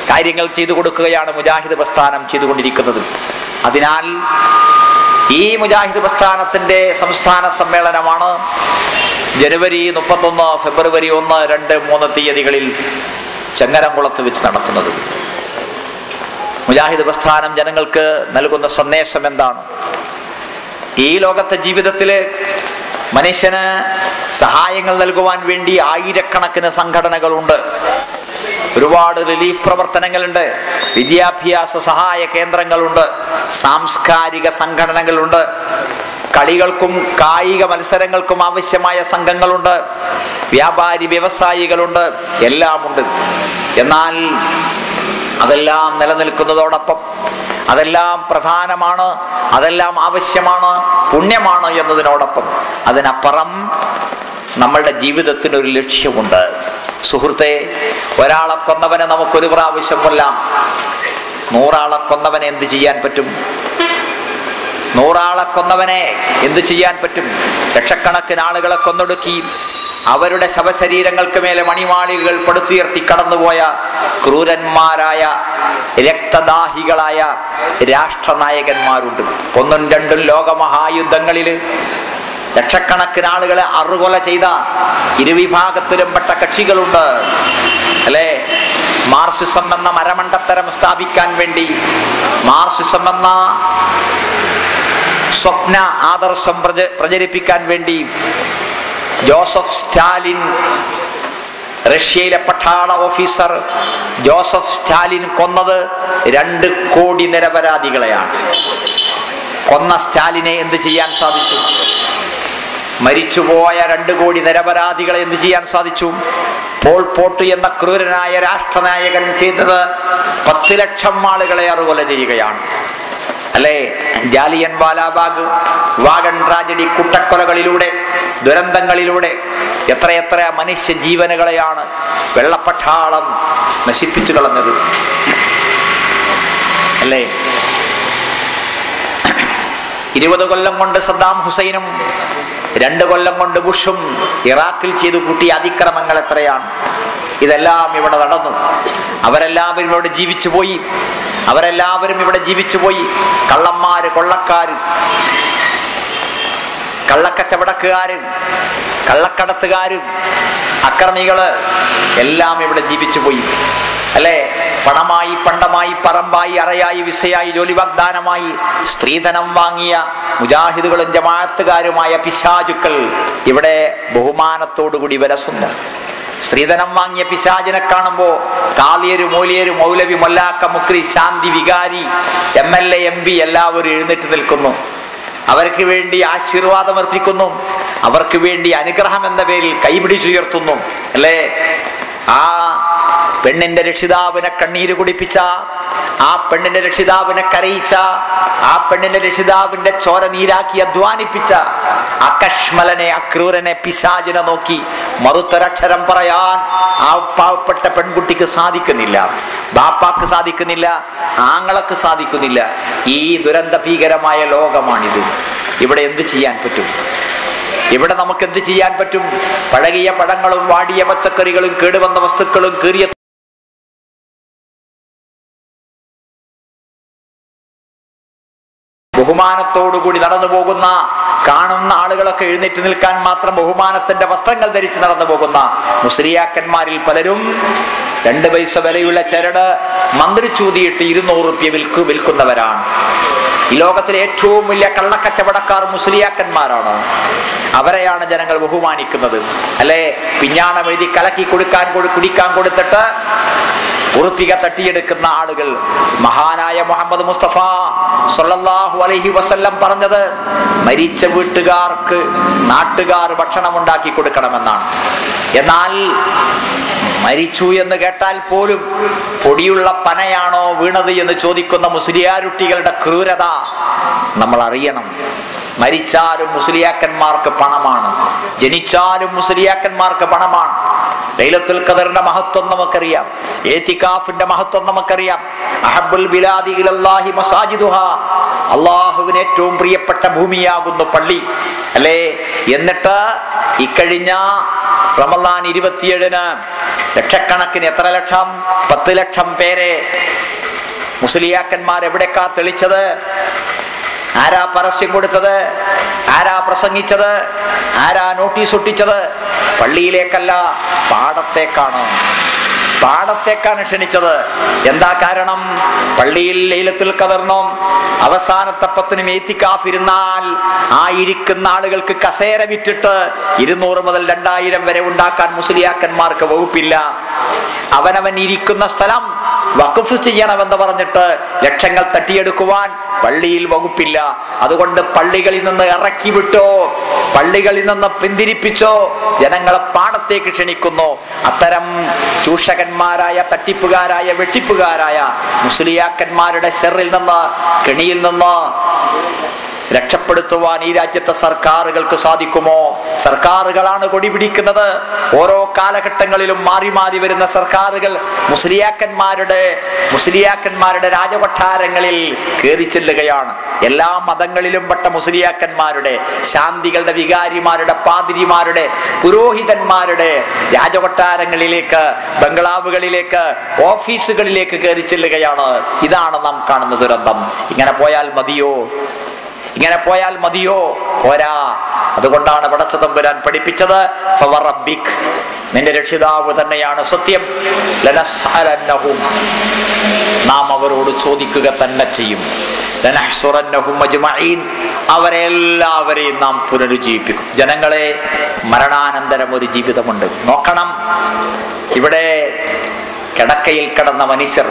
കാര്യങ്ങൾ ചെയ്തു കൊടുക്കുകയാണ് മുജാഹിദ് പ്രസ്ഥാനം ചെയ്തുകൊണ്ടിരിക്കുന്നത് അതിനാൽ ഈ മുജാഹിദ് പ്രസ്ഥാനത്തിന്റെ സംസ്ഥാന സമ്മേളനമാണ് ജനുവരി മുപ്പത്തൊന്ന് ഫെബ്രുവരി ഒന്ന് രണ്ട് മൂന്ന് തീയതികളിൽ ചങ്ങരംകുളത്ത് വെച്ച് നടക്കുന്നത് മുജാഹിദ് പ്രസ്ഥാനം ജനങ്ങൾക്ക് നൽകുന്ന സന്ദേശം എന്താണ് ഈ ലോകത്തെ ജീവിതത്തില് മനുഷ്യന് സഹായങ്ങൾ നൽകുവാൻ വേണ്ടി ആയിരക്കണക്കിന് സംഘടനകളുണ്ട് ഒരുപാട് റിലീഫ് പ്രവർത്തനങ്ങളുണ്ട് വിദ്യാഭ്യാസ സഹായ കേന്ദ്രങ്ങളുണ്ട് സാംസ്കാരിക സംഘടനകളുണ്ട് കളികൾക്കും കായിക മത്സരങ്ങൾക്കും ആവശ്യമായ സംഘങ്ങളുണ്ട് വ്യാപാരി വ്യവസായികളുണ്ട് എല്ലാമുണ്ട് എന്നാൽ അതെല്ലാം നിലനിൽക്കുന്നതോടൊപ്പം അതെല്ലാം പ്രധാനമാണ് അതെല്ലാം ആവശ്യമാണ് പുണ്യമാണ് എന്നതിനോടൊപ്പം അതിനപ്പുറം നമ്മളുടെ ജീവിതത്തിന് ഒരു ലക്ഷ്യമുണ്ട് സുഹൃത്തെ ഒരാളെ കൊന്നവനെ നമുക്കൊരു പ്രാവശ്യം കൊല്ലാം നൂറാളെ കൊന്നവനെ എന്ത് ചെയ്യാൻ പറ്റും നൂറാളെ കൊന്നവനെ എന്ത് ചെയ്യാൻ പറ്റും ലക്ഷക്കണക്കിന് ആളുകളെ കൊന്നൊടുക്കി അവരുടെ ശവശരീരങ്ങൾക്ക് മേലെ മണിമാളികൾ പടുത്തുയർത്തി കടന്നുപോയ ക്രൂരന്മാരായ രക്തദാഹികളായ രാഷ്ട്രനായകന്മാരുണ്ട് ഒന്നും രണ്ടും ലോകമഹായുദ്ധങ്ങളിൽ ലക്ഷക്കണക്കിന് ആളുകളെ അറുകൊല ചെയ്ത ഇരുവിഭാഗത്തിലും പെട്ട കക്ഷികളുണ്ട് അല്ലേ മാർസിസം എന്ന മരമണ്ടത്തരം സ്ഥാപിക്കാൻ വേണ്ടി മാർസിസം എന്ന സ്വപ്ന ആദർശം പ്രച- പ്രചരിപ്പിക്കാൻ വേണ്ടി ജോസഫ് സ്റ്റാലിൻ റഷ്യയിലെ പട്ടാള ഓഫീസർ ജോസഫ് സ്റ്റാലിൻ കൊന്നത് രണ്ട് കോടി നിരപരാധികളെയാണ് കൊന്ന സ്റ്റാലിനെ എന്ത് ചെയ്യാൻ സാധിച്ചു മരിച്ചുപോയ രണ്ട് കോടി നിരപരാധികളെ എന്ത് ചെയ്യാൻ സാധിച്ചു പോൾ പോട്ട് എന്ന ക്രൂരനായ രാഷ്ട്രനായകൻ ചെയ്തത് പത്ത് ലക്ഷം ആളുകളെ അറുകൊല ചെയ്യുകയാണ് അല്ലേ ജാലിയൻ വാലാബാഗ് വാഗൺ ട്രാജഡി കുട്ടക്കൊലകളിലൂടെ ദുരന്തങ്ങളിലൂടെ എത്രയെത്ര മനുഷ്യ ജീവനുകളെയാണ് വെള്ളപ്പട്ടാളം നശിപ്പിച്ചു കളഞ്ഞത് അല്ലേ ഇരുപത് കൊല്ലം കൊണ്ട് സദ്ദാം ഹുസൈനും രണ്ട് കൊല്ലം കൊണ്ട് ബുഷും ഇറാഖിൽ ചെയ്തു കൂട്ടിയ അതിക്രമങ്ങൾ എത്രയാണ് ഇതെല്ലാം ഇവിടെ നടന്നു അവരെല്ലാവരും ഇവിടെ ജീവിച്ചു പോയി അവരെല്ലാവരും ഇവിടെ ജീവിച്ചു പോയി കള്ളന്മാര് കൊള്ളക്കാര് കള്ളക്കച്ചവടക്കാരും കള്ളക്കടത്തുകാരും അക്രമികള് എല്ലാം ഇവിടെ ജീവിച്ചു പോയി അല്ലേ പണമായി പണ്ടമായി പറമ്പായി അറയായി വിസയായി ജോലി വാഗ്ദാനമായി സ്ത്രീധനം വാങ്ങിയ മുജാഹിദുകളും ജമാഅത്തുകാരുമായ പിശാചുക്കൾ ഇവിടെ ബഹുമാനത്തോടുകൂടി വിലസുന്നു സ്ത്രീധനം വാങ്ങിയ പിശാചിനെ കാണുമ്പോ കാളിയര് മൂലിയര് മൗലവി മൊല്ലാക്ക മുക്രി ശാന്തി വികാരി M L A M P എല്ലാവരും എഴുന്നേറ്റ് നിൽക്കുന്നു അവർക്ക് വേണ്ടി ആശീർവാദം അർപ്പിക്കുന്നു അവർക്ക് വേണ്ടി അനുഗ്രഹം എന്ന പേരിൽ കൈപിടിച്ചുയർത്തുന്നു അല്ലേ ആ പെണ്ണിന്റെ രക്ഷിതാവിനെ കണ്ണീര് കുടിപ്പിച്ച ആ പെണ്ണിന്റെ രക്ഷിതാവിനെ കരയിച്ച ആ പെണ്ണിന്റെ രക്ഷിതാവിന്റെ ചോര നീരാക്കി അധ്വാനിപ്പിച്ച അകശ്മലനെ അക്രൂരനെ പിശാചിനെ നോക്കി മറുത്തൊരക്ഷരം പറയാൻ ആ പാവപ്പെട്ട പെൺകുട്ടിക്ക് സാധിക്കുന്നില്ല ബാപ്പാക്ക് സാധിക്കുന്നില്ല ആങ്ങളക്ക് സാധിക്കുന്നില്ല ഈ ദുരന്ത ഭീകരമായ ലോകമാണിത് ഇവിടെ എന്ത് ചെയ്യാൻ പറ്റും ഇവിടെ നമുക്ക് എന്ത് ചെയ്യാൻ പറ്റും പഴകിയ പഴങ്ങളും വാടിയ പച്ചക്കറികളും കേടുവന്ന വസ്തുക്കളും കീറിയ ബഹുമാനത്തോടുകൂടി നടന്നു പോകുന്ന കാണുന്ന ആളുകളൊക്കെ എഴുന്നേറ്റ് നിൽക്കാൻ മാത്രം ബഹുമാനത്തിന്റെ വസ്ത്രങ്ങൾ ധരിച്ച് നടന്നു പോകുന്ന മുസ്ലിയാക്കന്മാരിൽ പലരും രണ്ട് പൈസ വിലയുള്ള ചരട് മന്ത്രിച്ചൂതിയിട്ട് ഇരുന്നൂറ് റുപ്യ വിൽക്കു വിൽക്കുന്നവരാണ് ഈ ലോകത്തിലെ ഏറ്റവും വലിയ കള്ളക്കച്ചവടക്കാർ മുസ്ലിയാക്കന്മാരാണ് അവരെയാണ് ജനങ്ങൾ ബഹുമാനിക്കുന്നത് അല്ലെ പിഞ്ഞാണം എഴുതി കലക്കി കൊടുക്കാൻ കൊടു- കുടിക്കാൻ കൊടുത്തിട്ട് ഉറുപ്പിക തട്ടിയെടുക്കുന്ന ആളുകൾ മഹാനായ മുഹമ്മദ് മുസ്തഫ സല്ലല്ലാഹു അലൈഹി വസല്ലം പറഞ്ഞത് മരിച്ച വീട്ടുകാർക്ക് നാട്ടുകാർ ഭക്ഷണം ഉണ്ടാക്കി കൊടുക്കണമെന്നാണ് എന്നാൽ മരിച്ചു എന്ന് കേട്ടാൽ പോലും പൊടിയുള്ള പനയാണോ വീണത് എന്ന് ചോദിക്കുന്ന മുസ്ലിയാരുട്ടികളുടെ ക്രൂരത നമ്മൾ അറിയണം മരിച്ചാലും മുസ്ലിയാക്കന്മാർക്ക് പണമാണ് ജനിച്ചാലും മുസ്ലിയാക്കന്മാർക്ക് പണമാണ് ലൈലത്തുൽ ഖദറിന്റെ മഹത്വം നമുക്കറിയാം ഏത്തിക്കാഫിന്റെ മഹത്വം നമുക്കറിയാം അഹബുൽ ബിലാദി ഇലല്ലാഹി മസാജിദുഹ അള്ളാഹുവിന് ഏറ്റവും പ്രിയപ്പെട്ട ഭൂമിയാകുന്നു പള്ളി അല്ലേ എന്നിട്ട് ഇക്കഴിഞ്ഞ റമലാൻ ഇരുപത്തിയേഴിന് ലക്ഷക്കണക്കിന് എത്ര ലക്ഷം പത്ത് ലക്ഷം പേരെ മുസ്ലിയാക്കന്മാർ എവിടേക്കാ തെളിച്ചത് ആരാ പരസ്യം കൊടുത്തത് ആരാ പ്രസംഗിച്ചത് ആരാ നോട്ടീസ് ഒട്ടിച്ചത് പള്ളിയിലേക്കല്ല പാടത്തേക്കാണ് പാടത്തേക്കാണ് ക്ഷണിച്ചത് എന്താ കാരണം പള്ളിയിൽ ലൈലത്തിൽ കതർന്നോ അവസാനത്തെ പത്തിനും ഏത്തിക്കാഫിരുന്നാൽ ആ ഇരിക്കുന്ന ആളുകൾക്ക് കസേര വിറ്റിട്ട് ഇരുന്നൂറ് മുതൽ രണ്ടായിരം വരെ ഉണ്ടാക്കാൻ മുസ്ലിയാക്കന്മാർക്ക് വകുപ്പില്ല അവനവൻ ഇരിക്കുന്ന സ്ഥലം വഖഫ് ചെയ്യണമെന്ന് പറഞ്ഞിട്ട് ലക്ഷങ്ങൾ തട്ടിയെടുക്കുവാൻ പള്ളിയിൽ വകുപ്പില്ല അതുകൊണ്ട് പള്ളികളിൽ നിന്ന് ഇറക്കി വിട്ടോ പള്ളികളിൽ നിന്ന് പിന്തിരിപ്പിച്ചോ ജനങ്ങളെ പാടത്തേക്ക് ക്ഷണിക്കുന്നു അത്തരം ചൂഷകന്മാരായ തട്ടിപ്പുകാരായ വെട്ടിപ്പുകാരായ മുസ്ലിയാക്കന്മാരുടെ ഷെറിൽ നിന്ന് കെണിയിൽ നിന്ന് രക്ഷപ്പെടുത്തുവാൻ ഈ രാജ്യത്തെ സർക്കാരുകൾക്ക് സാധിക്കുമോ സർക്കാരുകളാണ് കൊടി പിടിക്കുന്നത് ഓരോ കാലഘട്ടങ്ങളിലും മാറി മാറി വരുന്ന സർക്കാരുകൾ മുസ്ലിയാക്കന്മാരുടെ മുസ്ലിയാക്കന്മാരുടെ രാജകൊട്ടാരങ്ങളിൽ കയറി ചെല്ലുകയാണ് എല്ലാ മതങ്ങളിലും പെട്ട മുസ്ലിയാക്കന്മാരുടെ ശാന്തികളുടെ വികാരിമാരുടെ പാതിരിമാരുടെ പുരോഹിതന്മാരുടെ രാജകൊട്ടാരങ്ങളിലേക്ക് ബംഗ്ലാവുകളിലേക്ക് ഓഫീസുകളിലേക്ക് കയറി ചെല്ലുകയാണ് ഇതാണ് നാം കാണുന്ന ദുരന്തം ഇങ്ങനെ പോയാൽ മതിയോ ഇങ്ങനെ പോയാൽ മതിയോ പോരാ അതുകൊണ്ടാണ് വടച്ചതമ്പുരാൻ പഠിപ്പിച്ചത് ഫവറബ്ബിക്. നിന്റെ രക്ഷിതാവ് തന്നെയാണ് സത്യം ലനസ്അലന്നഹും. നാം അവരോട് ചോദിക്കുക തന്നെ ചെയ്യും ലനഹ്സുറന്നഹും അജ്മഈൻ. അവരെ എല്ലാവരെയും നാം പുനരുജ്ജീവിപ്പിക്കും ജനങ്ങളെ മരണാനന്തരം ഒരു ജീവിതമുണ്ട് നോക്കണം ഇവിടെ കിടക്കയിൽ കിടന്ന മനുഷ്യർ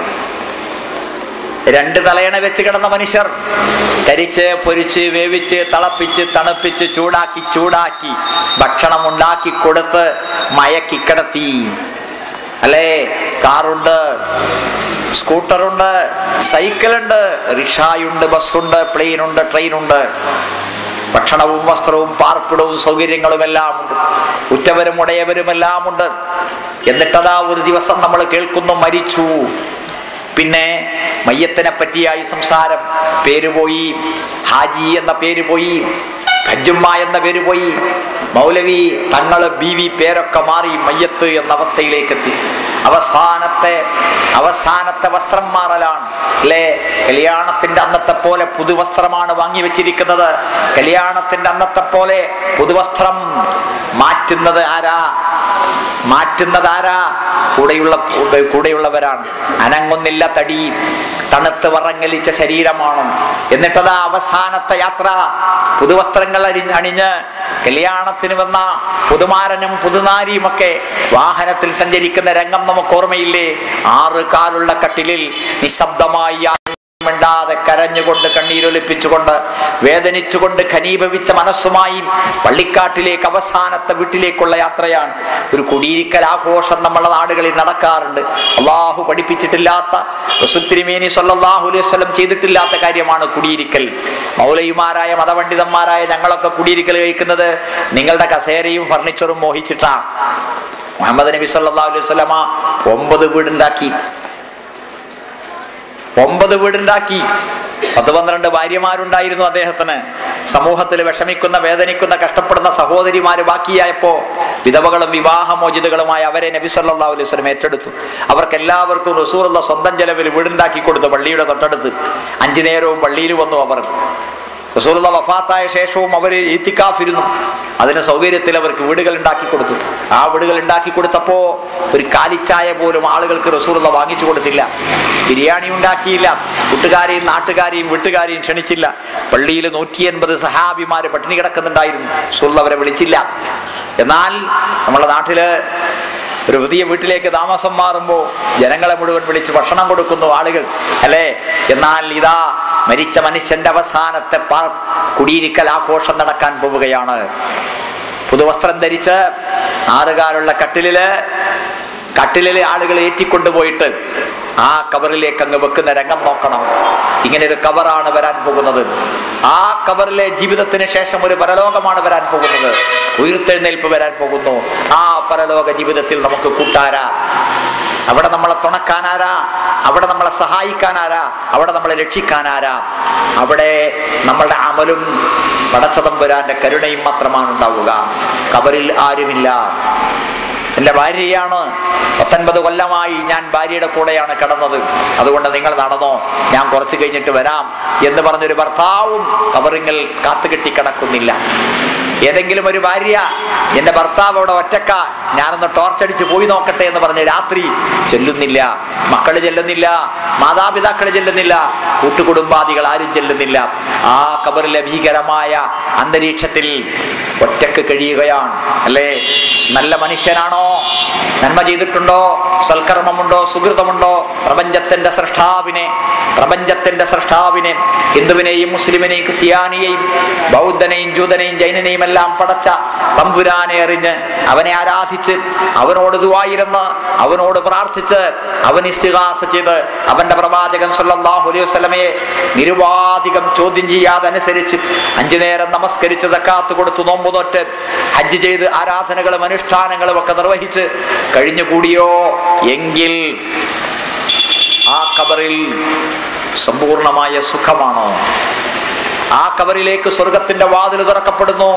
രണ്ട് തലയണ വെച്ച് കിടന്ന മനുഷ്യർ കരിച്ച് പൊരിച്ച് വേവിച്ച് തിളപ്പിച്ച് തണുപ്പിച്ച് ചൂടാക്കി ചൂടാക്കി ഭക്ഷണം ഉണ്ടാക്കി കൊടുത്ത് മയക്കി കിടത്തി അല്ലേ കാറുണ്ട് സ്കൂട്ടറുണ്ട് സൈക്കിളുണ്ട് റിക്ഷായുണ്ട് ബസ്സുണ്ട് പ്ലെയിനുണ്ട് ട്രെയിനുണ്ട് ഭക്ഷണവും വസ്ത്രവും പാർപ്പിടവും സൗകര്യങ്ങളും എല്ലാം ഉണ്ട് ഉറ്റവരും ഉടയവരും എല്ലാം ഉണ്ട് എന്നിട്ടതാ ഒരു ദിവസം നമ്മൾ കേൾക്കുന്നു മരിച്ചു പിന്നെ മയ്യത്തിനെ പറ്റിയായി സംസാരം പേര് പോയി ഹാജി എന്ന പേര് പോയി ഹജ്ജുമ്മ എന്ന പേര് പോയി മൗലവി തങ്ങള് ബീവി പേരൊക്കെ മാറി മയ്യത്ത് എന്ന അവസ്ഥയിലേക്ക് എത്തി അവസാനത്തെ അവസാനത്തെ വസ്ത്രം മാറലാണ് അല്ലേ കല്യാണത്തിന്റെ അന്നത്തെ പോലെ പുതുവസ്ത്രമാണ് വാങ്ങി വെച്ചിരിക്കുന്നത് കല്യാണത്തിന്റെ അന്നത്തെ പോലെ പുതുവസ്ത്രം മാറ്റുന്നത് ആരാ മാറ്റുന്നത് ആരാ കൂടെയുള്ള കൂടെയുള്ളവരാണ് അനങ്ങുന്നില്ല തടി തണുത്ത് വറങ്ങലിച്ച ശരീരമാണ് എന്നിട്ടതാ അവസാനത്തെ യാത്ര പുതുവസ്ത്രങ്ങൾ അരി അണിഞ്ഞ് കല്യാണത്തിന് വന്ന പുതുമാരനും പുതുനാരിയും ഒക്കെ വാഹനത്തിൽ സഞ്ചരിക്കുന്ന രംഗം നമുക്ക് ഓർമ്മയില്ലേ ആറ് കാലുള്ള കട്ടിലിൽ നിശബ്ദമായി മിണ്ടാതെ കരഞ്ഞുകൊണ്ട് കണ്ണീരൊലിപ്പിച്ചുകൊണ്ട് വേദനിച്ചുകൊണ്ട് ഖനീഭവിച്ച മനസ്സുമായി പള്ളിക്കാട്ടിലേക്ക് അവസാനത്തെ വീട്ടിലേക്കുള്ള യാത്രയാണ് ഒരു കുടിയിരിക്കൽ ആഘോഷം നമ്മളെ നാടുകളിൽ നടക്കാറുണ്ട് അള്ളാഹു പഠിപ്പിച്ചിട്ടില്ലാത്ത റസൂൽ തിരുമേനി സല്ലല്ലാഹു അലൈഹി വസല്ലം ചെയ്തിട്ടില്ലാത്ത കാര്യമാണ് കുടിയിരിക്കൽ മൗലയുമാരായ മതപണ്ഡിതന്മാരായ ഞങ്ങളൊക്കെ കുടിയിരിക്കൽ കഴിക്കുന്നത് നിങ്ങളുടെ കസേരയും ഫർണിച്ചറും മോഹിച്ചിട്ടാണ് മുഹമ്മദ് നബി സല്ലല്ലാഹു അലൈഹി വസല്ലമ ഒമ്പത് വീടുണ്ടാക്കി ഒമ്പത് വീടുണ്ടാക്കി പത്ത് പന്ത്രണ്ട് ഭാര്യമാരുണ്ടായിരുന്നു അദ്ദേഹത്തിന് സമൂഹത്തിൽ വിഷമിക്കുന്ന വേദനിക്കുന്ന കഷ്ടപ്പെടുന്ന സഹോദരിമാര് ബാക്കിയായപ്പോ വിധവകളും വിവാഹമോചിതകളുമായി അവരെ നബി സല്ലല്ലാഹു അലൈഹി വസല്ലം ഏറ്റെടുത്തു അവർക്ക് എല്ലാവർക്കും റസൂലുള്ള സ്വന്തം ചെലവിൽ വീടുണ്ടാക്കി കൊടുത്തു പള്ളിയുടെ തൊട്ടടുത്ത് അഞ്ചു നേരവും പള്ളിയിൽ വന്നു അവർ റസൂലുള്ള വഫാത്തായ ശേഷവും അവർ ഈത്തിക്കാഫിരുന്നു അതിന് സൗകര്യത്തിൽ അവർക്ക് വീടുകൾ ഉണ്ടാക്കി കൊടുത്തു ആ വീടുകൾ ഉണ്ടാക്കി കൊടുത്തപ്പോ ഒരു കാലിച്ചായ പോലും ആളുകൾക്ക് റസൂലുള്ള വാങ്ങിച്ചു കൊടുത്തില്ല ബിരിയാണി ഉണ്ടാക്കിയില്ല കൂട്ടുകാരെയും നാട്ടുകാരെയും വീട്ടുകാരെയും ക്ഷണിച്ചില്ല പള്ളിയിൽ നൂറ്റി എൺപത് സഹാബിമാര് പട്ടിണി കിടക്കുന്നുണ്ടായിരുന്നു റസൂലുള്ള അവരെ വിളിച്ചില്ല എന്നാൽ നമ്മളെ നാട്ടില് ഒരു പുതിയ വീട്ടിലേക്ക് താമസം മാറുമ്പോൾ ജനങ്ങളെ മുഴുവൻ വിളിച്ച് ഭക്ഷണം കൊടുക്കുന്നു ആളുകൾ അല്ലേ എന്നാൽ ഇതാ മരിച്ച മനുഷ്യന്റെ അവസാനത്തെ പാ- കുടിയിരിക്കൽ ആഘോഷം നടക്കാൻ പോവുകയാണ് പുതുവസ്ത്രം ധരിച്ച് ആറുകാലുള്ള കട്ടിലില് കട്ടിലിലെ ആളുകൾ ഏറ്റിക്കൊണ്ടുപോയിട്ട് ആ കവറിലേക്ക് അങ്ങ് വെക്കുന്ന രംഗം നോക്കണം ഇങ്ങനെ ഒരു കവറാണ് വരാൻ പോകുന്നത് ആ കവറിലെ ജീവിതത്തിന് ശേഷം ഒരു പരലോകമാണ് വരാൻ പോകുന്നത് ഉയർത്തെഴുന്നേൽപ്പ് വരാൻ പോകുന്നു ആ പരലോക ജീവിതത്തിൽ നമുക്ക് കൂട്ടാരാ അവിടെ നമ്മളെ തുണക്കാനാരാ അവിടെ നമ്മളെ സഹായിക്കാനാരാ അവിടെ നമ്മളെ രക്ഷിക്കാനാരാ അവിടെ നമ്മളുടെ അമലും പടച്ചതമ്പുരാന്റെ കരുണയും മാത്രമാണ് ഉണ്ടാവുക കബറിൽ ആരുമില്ല എൻ്റെ ഭാര്യയാണ് പത്തൊൻപത് കൊല്ലമായി ഞാൻ ഭാര്യയുടെ കൂടെയാണ് കിടന്നത് അതുകൊണ്ട് നിങ്ങൾ നടന്നോ ഞാൻ കുറച്ച് കഴിഞ്ഞിട്ട് വരാം എന്ന് പറഞ്ഞൊരു ഭർത്താവും കവറിങ്ങിൽ കാത്തുകെട്ടി കിടക്കുന്നില്ല ഏതെങ്കിലും ഒരു ഭാര്യ എൻ്റെ ഭർത്താവ് അവിടെ ഒറ്റക്ക ഞാനൊന്ന് ടോർച്ചടിച്ച് പോയി നോക്കട്ടെ എന്ന് പറഞ്ഞ് രാത്രി ചെല്ലുന്നില്ല മക്കൾ ചെല്ലുന്നില്ല മാതാപിതാക്കൾ ചെല്ലുന്നില്ല കൂട്ടുകുടുംബാദികൾ ആരും ചെല്ലുന്നില്ല ആ കബറിലെ ഭീകരമായ അന്തരീക്ഷത്തിൽ ഒറ്റക്ക് കഴിയുകയാണ് അല്ലേ നല്ല മനുഷ്യനാണോ നന്മ ചെയ്തിട്ടുണ്ടോ സൽക്കർമ്മമുണ്ടോ സുഹൃതമുണ്ടോ പ്രപഞ്ചത്തിന്റെ സൃഷ്ടാവിനെ പ്രപഞ്ചത്തിന്റെ സൃഷ്ടാവിനെ ഹിന്ദുവിനെയും മുസ്ലിമിനെയും ക്രിസ്ത്യാനിയെയും ബൗദ്ധനെയും ജൂതനെയും ജൈനനെയും എല്ലാം പടച്ച തമ്പുരാനെ എറിഞ്ഞ് അവനെ ആരാധിച്ച് അവനോട് ദുവായിരുന്ന് അവനോട് പ്രാർത്ഥിച്ച് അവൻ ഇസ്തിഹാസ ചെയ്ത് അവന്റെ പ്രവാചകൻ സല്ലല്ലാഹു അലൈഹി വസല്ലമയെ നിരുപാധികം ചോദ്യം ചെയ്യാതെ അനുസരിച്ച് അഞ്ചു നേരം നമസ്കരിച്ച് സക്കാത്ത് കൊടുത്തു നോമ്പ് തൊട്ട് ഹജ്ജ് ചെയ്ത് ആരാധനകളും അനുഷ്ഠാനങ്ങളും ഒക്കെ നിർവഹിച്ച് കഴിഞ്ഞുകൂടിയോ എങ്കിൽ ആ കബറിൽ സമ്പൂർണമായ സുഖമാണോ ആ കബറിലേക്ക് സ്വർഗത്തിന്റെ വാതിൽ തുറക്കപ്പെടുന്നു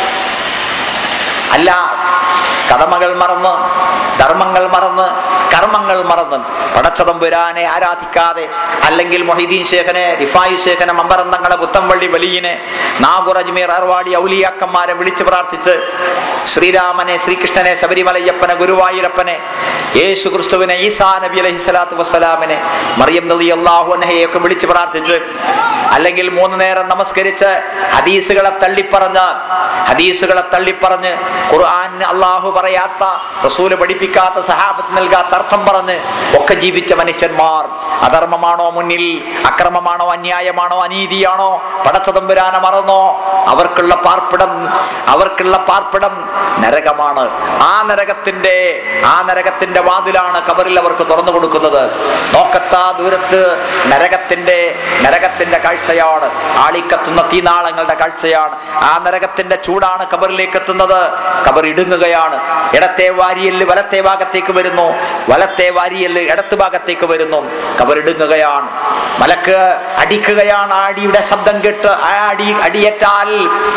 അല്ല കടമകൾ മറന്ന് ധർമ്മങ്ങൾ മറന്ന് കർമ്മങ്ങൾ മറന്ന് പടച്ചതമ്പുരാനെ ആരാധിക്കാതെ അല്ലെങ്കിൽ മൊഹിദ്ദീൻ ശേഖനെ റിഫായി ശേഖനെ മമ്പറന്തങ്ങളെ പുത്തമ്പള്ളി വലിയനെ നാഗുർ അജ്മീർ അർവാടി ഔലിയാക്കന്മാരെ വിളിച്ച് പ്രാർത്ഥിച്ച് ശ്രീരാമനെ ശ്രീകൃഷ്ണനെ ശബരിമലയ്യപ്പനെ ഗുരുവായൂരപ്പനെ യേശു ക്രിസ്തുവിനെ ഈസാ നബി അലൈഹി സ്വലാത്തു വസ്സലാമിനെ മറിയം നദി അള്ളാഹു അനഹയൊക്കെ വിളിച്ച് പ്രാർത്ഥിച്ച് അല്ലെങ്കിൽ മൂന്ന് നേരം നമസ്കരിച്ച് ഹദീസുകളെ തള്ളിപ്പറഞ്ഞ് ഹദീസുകളെ തള്ളിപ്പറഞ്ഞ് ഖുർആൻ അള്ളാഹു പറയാത്ത റസൂല് പഠിപ്പിക്കാത്ത സഹാബത്ത് നൽകാത്ത അർത്ഥം പറഞ്ഞ് ഒക്കെ ജീവിച്ച മനുഷ്യന്മാർ അധർമ്മമാണോ മുന്നിൽ അക്രമമാണോ അന്യായമാണോ അനീതിയാണോ പടച്ചതമ്പുരാനെ മറന്നോ അവർക്കുള്ള പാർപ്പിടം അവർക്കുള്ള പാർപ്പിടം നരകമാണ് ആ നരകത്തിന്റെ ആ നരകത്തിന്റെ വാതിലാണ് കബറിൽ അവർക്ക് തുറന്നു കൊടുക്കുന്നത് നോക്കത്താ ദൂരത്ത് നരകത്തിന്റെ നരകത്തിന്റെ കാഴ്ചയാണ് ആളിക്കത്തുന്ന തീനാളങ്ങളുടെ കാഴ്ചയാണ് ആ നരകത്തിന്റെ ചൂടാണ് കബറിലേക്ക് എത്തുന്നത് കബർ ഇടുങ്ങുകയാണ് ഇടത്തെ വാരിയല് വലത്തെ ഭാഗത്തേക്ക് വരുന്നു വലത്തെ വാരിയല് ഇടത്ത് ഭാഗത്തേക്ക് വരുന്നു കബർ ഇടുങ്ങുകയാണ് മലക്ക് അടിക്കുകയാണ് ആ അടിയുടെ ശബ്ദം കേട്ട് ആ അടി അടിയേറ്റാൽ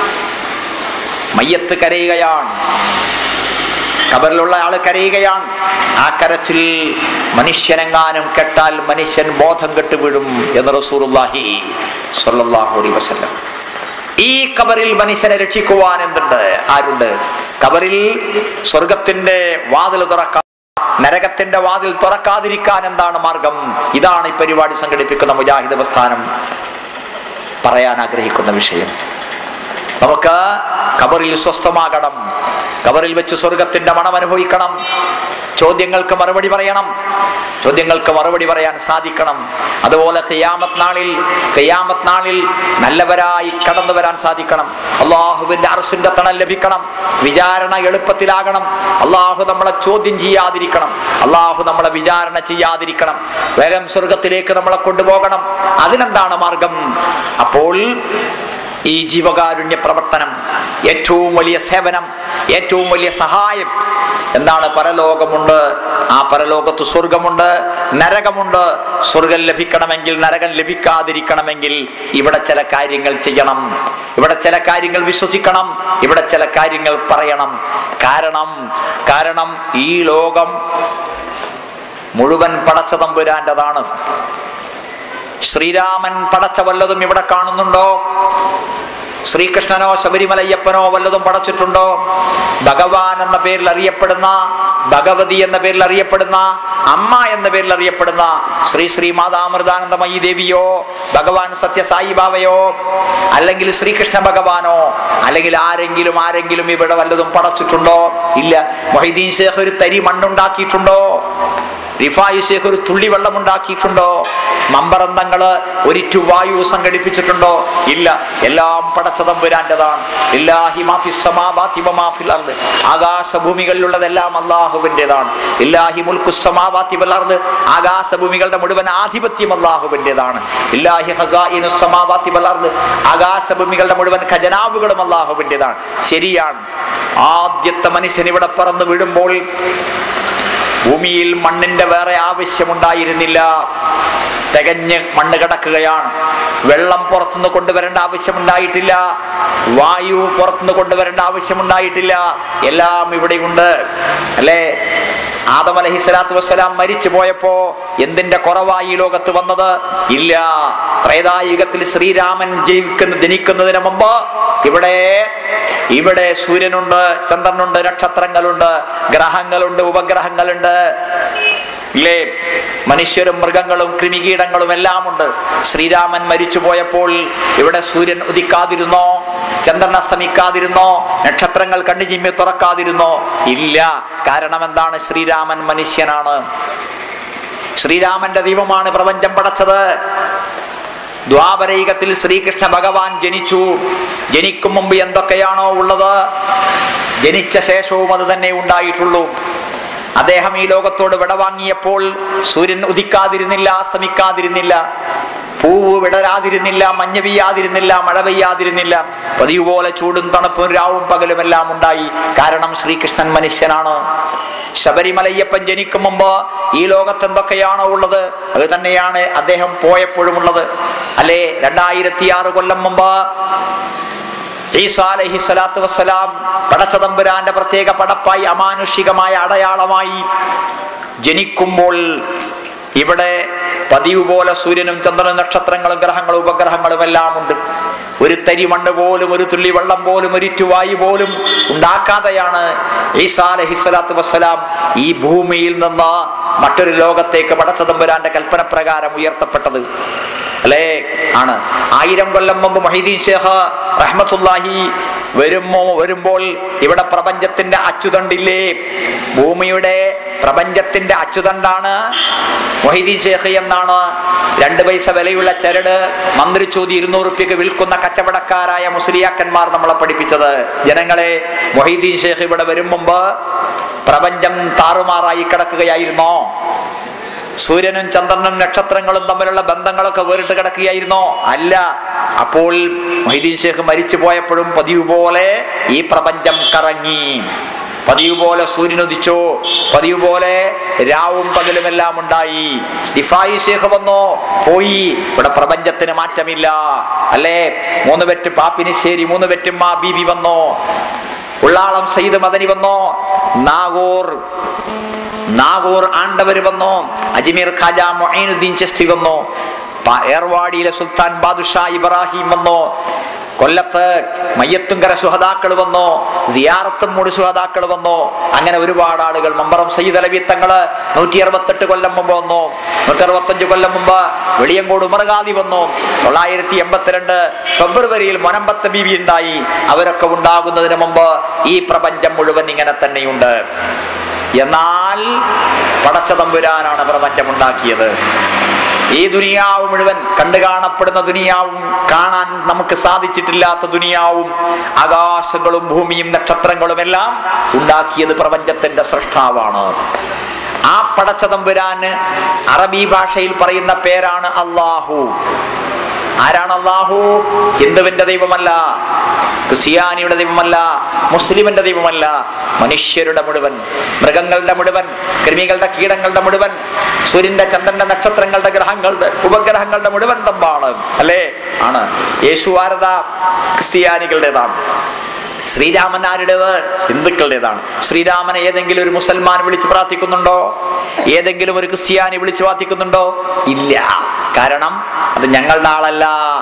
മയ്യത്ത് കരയുകയാണ് കബറിലുള്ള ആള് കരയുകയാണ് ആ കരച്ചിൽ മനുഷ്യനെങ്ങാനും കെട്ടാൽ മനുഷ്യൻ ബോധം കെട്ട് വീഴും എന്ന് റസൂറുല്ലാഹി സ്വല്ലല്ലാഹു അലൈഹി വസല്ലം ഈ കബറിൽ മനുഷ്യനെ രക്ഷിക്കുവാൻ എന്തുണ്ട് ആരുണ്ട് കബറിൽ സ്വർഗത്തിന്റെ വാതിൽ തുറക്കാൻ നരകത്തിന്റെ വാതിൽ തുറക്കാതിരിക്കാൻ എന്താണ് മാർഗം ഇതാണ് ഈ പരിപാടി സംഘടിപ്പിക്കുന്ന മുജാഹിദ് പ്രസ്ഥാനം പറയാൻ ആഗ്രഹിക്കുന്ന വിഷയം നമുക്ക് കബറിൽ സ്വസ്ഥമാകണം കബറിൽ വെച്ച് സ്വർഗത്തിന്റെ മണം അനുഭവിക്കണം ചോദ്യങ്ങൾക്ക് മറുപടി പറയണം ചോദ്യങ്ങൾക്ക് മറുപടി പറയാൻ സാധിക്കണം അതുപോലെ ഖിയാമത്ത് നാളിൽ ഖിയാമത്ത് നാളിൽ നല്ലവരായി കടന്നു വരാൻ സാധിക്കണം അള്ളാഹുവിന്റെ അറസിന്റെ തണൽ ലഭിക്കണം വിചാരണ എളുപ്പത്തിലാകണം അള്ളാഹു നമ്മളെ ചോദ്യം ചെയ്യാതിരിക്കണം അള്ളാഹു നമ്മളെ വിചാരണ ചെയ്യാതിരിക്കണം വേഗം സ്വർഗത്തിലേക്ക് നമ്മളെ കൊണ്ടുപോകണം അതിനെന്താണ് മാർഗം അപ്പോൾ ഈ ജീവകാരുണ്യ പ്രവർത്തനം ഏറ്റവും വലിയ സേവനം ഏറ്റവും വലിയ സഹായം എന്താണ് പരലോകമുണ്ട് ആ പരലോകത്ത് സ്വർഗമുണ്ട് നരകമുണ്ട് സ്വർഗം ലഭിക്കണമെങ്കിൽ നരകം ലഭിക്കാതിരിക്കണമെങ്കിൽ ഇവിടെ ചില കാര്യങ്ങൾ ചെയ്യണം ഇവിടെ ചില കാര്യങ്ങൾ വിശ്വസിക്കണം ഇവിടെ ചില കാര്യങ്ങൾ പറയണം കാരണം കാരണം ഈ ലോകം മുഴുവൻ പടച്ച തമ്പുരാൻ്റെതാണ് ശ്രീരാമൻ പടച്ച വല്ലതും ഇവിടെ കാണുന്നുണ്ടോ ശ്രീകൃഷ്ണനോ ശബരിമലയ്യപ്പനോ വല്ലതും പടച്ചിട്ടുണ്ടോ ഭഗവാൻ എന്ന പേരിൽ അറിയപ്പെടുന്ന ഭഗവതി എന്ന പേരിൽ അറിയപ്പെടുന്ന അമ്മ എന്ന പേരിൽ അറിയപ്പെടുന്ന ശ്രീ ശ്രീ മാതാമൃതാനന്ദമയി ദേവിയോ ഭഗവാൻ സത്യസായി ബാബയോ അല്ലെങ്കിൽ ശ്രീകൃഷ്ണ ഭഗവാനോ അല്ലെങ്കിൽ ആരെങ്കിലും ആരെങ്കിലും ഇവിടെ വല്ലതും പടച്ചിട്ടുണ്ടോ ഇല്ല മൊഹീദ്ദീൻ ശേഖ് ഒരു തരി മണ്ണുണ്ടാക്കിയിട്ടുണ്ടോ റിഫായി ശേഖ് ഒരു തുള്ളി വെള്ളം ഉണ്ടാക്കിയിട്ടുണ്ടോ മമ്പറന്തങ്ങള് ഒരിറ്റു വായു സംഘടിപ്പിച്ചിട്ടുണ്ടോ ഇല്ല എല്ലാം പടച്ചതമ്പുരാന്റെതാണ് ഇല്ലാഹി മാഫി സമാവാതി വമാഫിൽ അർദ് ആകാശഭൂമികളിലുള്ളതെല്ലാം അള്ളാഹുവിൻ്റെതാണ് ഇല്ലാഹി മുൽക്കു സമാവാതി വൽ അർദ് ആകാശഭൂമികളുടെ മുഴുവൻ ആധിപത്യം അള്ളാഹുവിൻ്റെതാണ് ഇല്ലാഹി ഖസാഇനു സമാവാതി വൽ അർദ് ആകാശഭൂമികളുടെ മുഴുവൻ ഖജനാവുകളും അള്ളാഹുവിൻ്റെതാണ് ശരിയാണ് ആദ്യത്തെ മനുഷ്യൻ ഇവിടെ പറന്ന് വീഴുമ്പോൾ ഭൂമിയിൽ മണ്ണിന്റെ വേറെ ആവശ്യമുണ്ടായിരുന്നില്ല തികഞ്ഞ് മണ്ണ് കിടക്കുകയാണ് വെള്ളം പുറത്തുനിന്ന് കൊണ്ടുവരേണ്ട ആവശ്യമുണ്ടായിട്ടില്ല വായു പുറത്തുനിന്ന് കൊണ്ടുവരേണ്ട ആവശ്യമുണ്ടായിട്ടില്ല എല്ലാം ഇവിടെയുണ്ട് അല്ലേ ആദം അലഹി സ്വലാത്തു വസ്സലാം മരിച്ചു പോയപ്പോ എന്തിന്റെ കുറവായി ഈ ലോകത്ത് വന്നത് ഇല്ല ത്രേതായുഗത്തിൽ ശ്രീരാമൻ ജീവിക്കുന്ന ജനിക്കുന്നതിന് മുമ്പ് ഇവിടെ ഇവിടെ സൂര്യനുണ്ട് ചന്ദ്രനുണ്ട് നക്ഷത്രങ്ങളുണ്ട് ഗ്രഹങ്ങളുണ്ട് ഉപഗ്രഹങ്ങളുണ്ട് ഇല്ലേ മനുഷ്യരും മൃഗങ്ങളും കൃമികീടങ്ങളും എല്ലാം ഉണ്ട് ശ്രീരാമൻ മരിച്ചു പോയപ്പോൾ ഇവിടെ സൂര്യൻ ഉദിക്കാതിരുന്നോ ചന്ദ്രൻ അസ്തമിക്കാതിരുന്നോ നക്ഷത്രങ്ങൾ കണ്ണു ചിമ്മി തുറക്കാതിരുന്നോ ഇല്ല കാരണം എന്താണ് ശ്രീരാമൻ മനുഷ്യനാണ് ശ്രീരാമന്റെ ദൈവമാണ് പ്രപഞ്ചം പടച്ചത് ദ്വാപരയുഗത്തിൽ ശ്രീകൃഷ്ണ ഭഗവാൻ ജനിച്ചു ജനിക്കും മുമ്പ് എന്തൊക്കെയാണോ ഉള്ളത് ജനിച്ച ശേഷവും അത് തന്നെ ഉണ്ടായിട്ടുള്ളൂ അദ്ദേഹം ഈ ലോകത്തോട് വിടവാങ്ങിയപ്പോൾ സൂര്യൻ ഉദിക്കാതിരുന്നില്ല അസ്തമിക്കാതിരുന്നില്ല പൂവ് വിടരാതിരുന്നില്ല മഞ്ഞ പെയ്യാതിരുന്നില്ല മഴ പെയ്യാതിരുന്നില്ല പതിവ് പോലെ ചൂടും തണുപ്പും രാവും പകലും എല്ലാം ഉണ്ടായി കാരണം ശ്രീകൃഷ്ണൻ മനുഷ്യനാണ് ശബരിമലയ്യപ്പൻ ജനിക്കും മുമ്പ് ഈ ലോകത്ത് എന്തൊക്കെയാണോ ഉള്ളത് അത് തന്നെയാണ് അദ്ദേഹം പോയപ്പോഴും ഉള്ളത് അല്ലേ രണ്ടായിരത്തി ആറ് കൊല്ലം മുമ്പ് ഈസാ അലൈഹി സ്വലാത്തു വസ്സലാം പടച്ചതമ്പുരാന്റെ പ്രത്യേക പടപ്പായി അമാനുഷികമായ അടയാളമായി ജനിക്കുമ്പോൾ ഇവിടെ പതിവ് പോലെ സൂര്യനും ചന്ദ്രനും നക്ഷത്രങ്ങളും ഗ്രഹങ്ങളും ഉപഗ്രഹങ്ങളും എല്ലാം ഉണ്ട് ഒരു തരി മണ്ണ് പോലും ഒരു തുള്ളി വെള്ളം പോലും ഒരു ഇറ്റുവായു പോലും ഉണ്ടാക്കാതെയാണ് ഈസാ അലൈഹി സ്വലാത്തു വസ്സലാം ഈ ഭൂമിയിൽ നിന്ന് മറ്റൊരു ലോകത്തേക്ക് പടച്ചതമ്പുരാന്റെ കൽപ്പന പ്രകാരം ഉയർത്തപ്പെട്ടത് അല്ലേ ആണ് ആയിരം കൊല്ലം മുമ്പ് മൊഹീദ്ദീൻ ഷേഖ് റഹ്മത്തുല്ലാഹി വരുമോ വരുമ്പോൾ ഇവിടെ പ്രപഞ്ചത്തിന്റെ അച്ചുതണ്ടില്ലേ ഭൂമിയുടെ പ്രപഞ്ചത്തിന്റെ അച്ചുതണ്ടാണ് മൊഹീദ്ദീൻ ഷേഖ് എന്നാണ് രണ്ട് പൈസ വിലയുള്ള ചരട് മന്ത്രിച്ചോതി ഇരുന്നൂറ് റുപ്യക്ക് വിൽക്കുന്ന കച്ചവടക്കാരായ മുസ്ലിയാക്കന്മാർ നമ്മളെ പഠിപ്പിച്ചത് ജനങ്ങളെ മൊഹീദ്ദീൻ ഷേഖ് ഇവിടെ വരും മുമ്പ് പ്രപഞ്ചം താറുമാറായി കിടക്കുകയായിരുന്നോ സൂര്യനും ചന്ദ്രനും നക്ഷത്രങ്ങളും തമ്മിലുള്ള ബന്ധങ്ങളൊക്കെ വേറിട്ട് കിടക്കുകയായിരുന്നോ അല്ല അപ്പോൾ മൊഹീദ്ദീൻ ഷേഖ് മരിച്ചു പോയപ്പോഴും പതിവ് പോലെ ഈ പ്രപഞ്ചം കറങ്ങി പതിവ് പോലെ സൂര്യൻ ഉദിച്ചു പതിവ് പോലെ രാവും പകലുമെല്ലാം ഉണ്ടായി ദിഫായി ഷേഖ് വന്നോ പോയി ഇവിടെ പ്രപഞ്ചത്തിന് മാറ്റമില്ല അല്ലേ മൂന്ന് പെറ്റ് പാപ്പിനിശ്ശേരി മൂന്ന് പെറ്റുമ്മ ബീബി വന്നോ ഉള്ളാളം സയ്യിദ് മദനി വന്നോ നാഗൂർ നാഗൂർ ആണ്ടവര് വന്നു അജ്മീർ ഖാജ മൊഹീനുദ്ദീൻ ചിസ്തി വന്നു പ- ഏർവാടിയിലെ സുൽത്താൻ ബാദുഷാ ഇബ്രാഹിം വന്നു കൊല്ലത്ത് മയ്യത്തുങ്കര സുഹതാക്കൾ വന്നു സിയാറത്തും മൂട് സുഹതാക്കൾ വന്നു അങ്ങനെ ഒരുപാട് ആളുകൾ മമ്പറം സയ്യിദ് അലവി തങ്ങള് നൂറ്റി അറുപത്തെട്ട് കൊല്ലം മുമ്പ് വന്നു നൂറ്റി അറുപത്തഞ്ച് കൊല്ലം മുമ്പ് വെളിയങ്കോട് ഉമർഗാദി വന്നു തൊള്ളായിരത്തി എൺപത്തിരണ്ട് ഫെബ്രുവരിയിൽ മൊനമ്പത്ത് ബീവി ഉണ്ടായി അവരൊക്കെ ഉണ്ടാകുന്നതിന് മുമ്പ് ഈ പ്രപഞ്ചം മുഴുവൻ ഇങ്ങനെ തന്നെയുണ്ട് എന്നാൽ പടച്ച തമ്പുരാനാണ് പ്രപഞ്ചം ഉണ്ടാക്കിയത് ഈ ദുനിയാവ് മുഴുവൻ കണ്ടു കാണപ്പെടുന്ന ദുനിയാവും കാണാൻ നമുക്ക് സാധിച്ചിട്ടില്ലാത്ത ദുനിയാവും ആകാശങ്ങളും ഭൂമിയും നക്ഷത്രങ്ങളും എല്ലാം ഉണ്ടാക്കിയത് പ്രപഞ്ചത്തിന്റെ സൃഷ്ടാവാണ് ആ പടച്ച തമ്പുരാന് അറബി ഭാഷയിൽ പറയുന്ന പേരാണ് അള്ളാഹു ആരാണ് അള്ളാഹു ഹിന്ദുവിന്റെ ദൈവമല്ല ക്രിസ്ത്യാനിയുടെ ദൈവമല്ല മുസ്ലിമിന്റെ ദൈവമല്ല മനുഷ്യരുടെ മുഴുവൻ മൃഗങ്ങളുടെ മുഴുവൻ കൃമികളുടെ കീടങ്ങളുടെ മുഴുവൻ സൂര്യന്റെ ചന്ദ്രന്റെ നക്ഷത്രങ്ങളുടെ ഗ്രഹങ്ങളുടെ ഉപഗ്രഹങ്ങളുടെ മുഴുവൻ തമ്പാണ് അല്ലേ ആണ് യേശു ആരത ക്രിസ്ത്യാനികളുടേതാണ് ശ്രീരാമൻ ആരുടേത് ഹിന്ദുക്കളുടേതാണ് ശ്രീരാമനെ ഏതെങ്കിലും ഒരു മുസൽമാൻ വിളിച്ച് പ്രാർത്ഥിക്കുന്നുണ്ടോ ഏതെങ്കിലും ഒരു ക്രിസ്ത്യാനി വിളിച്ച് പ്രാർത്ഥിക്കുന്നുണ്ടോ ഇല്ല കാരണം അത് ഞങ്ങളുടെ ആളല്ല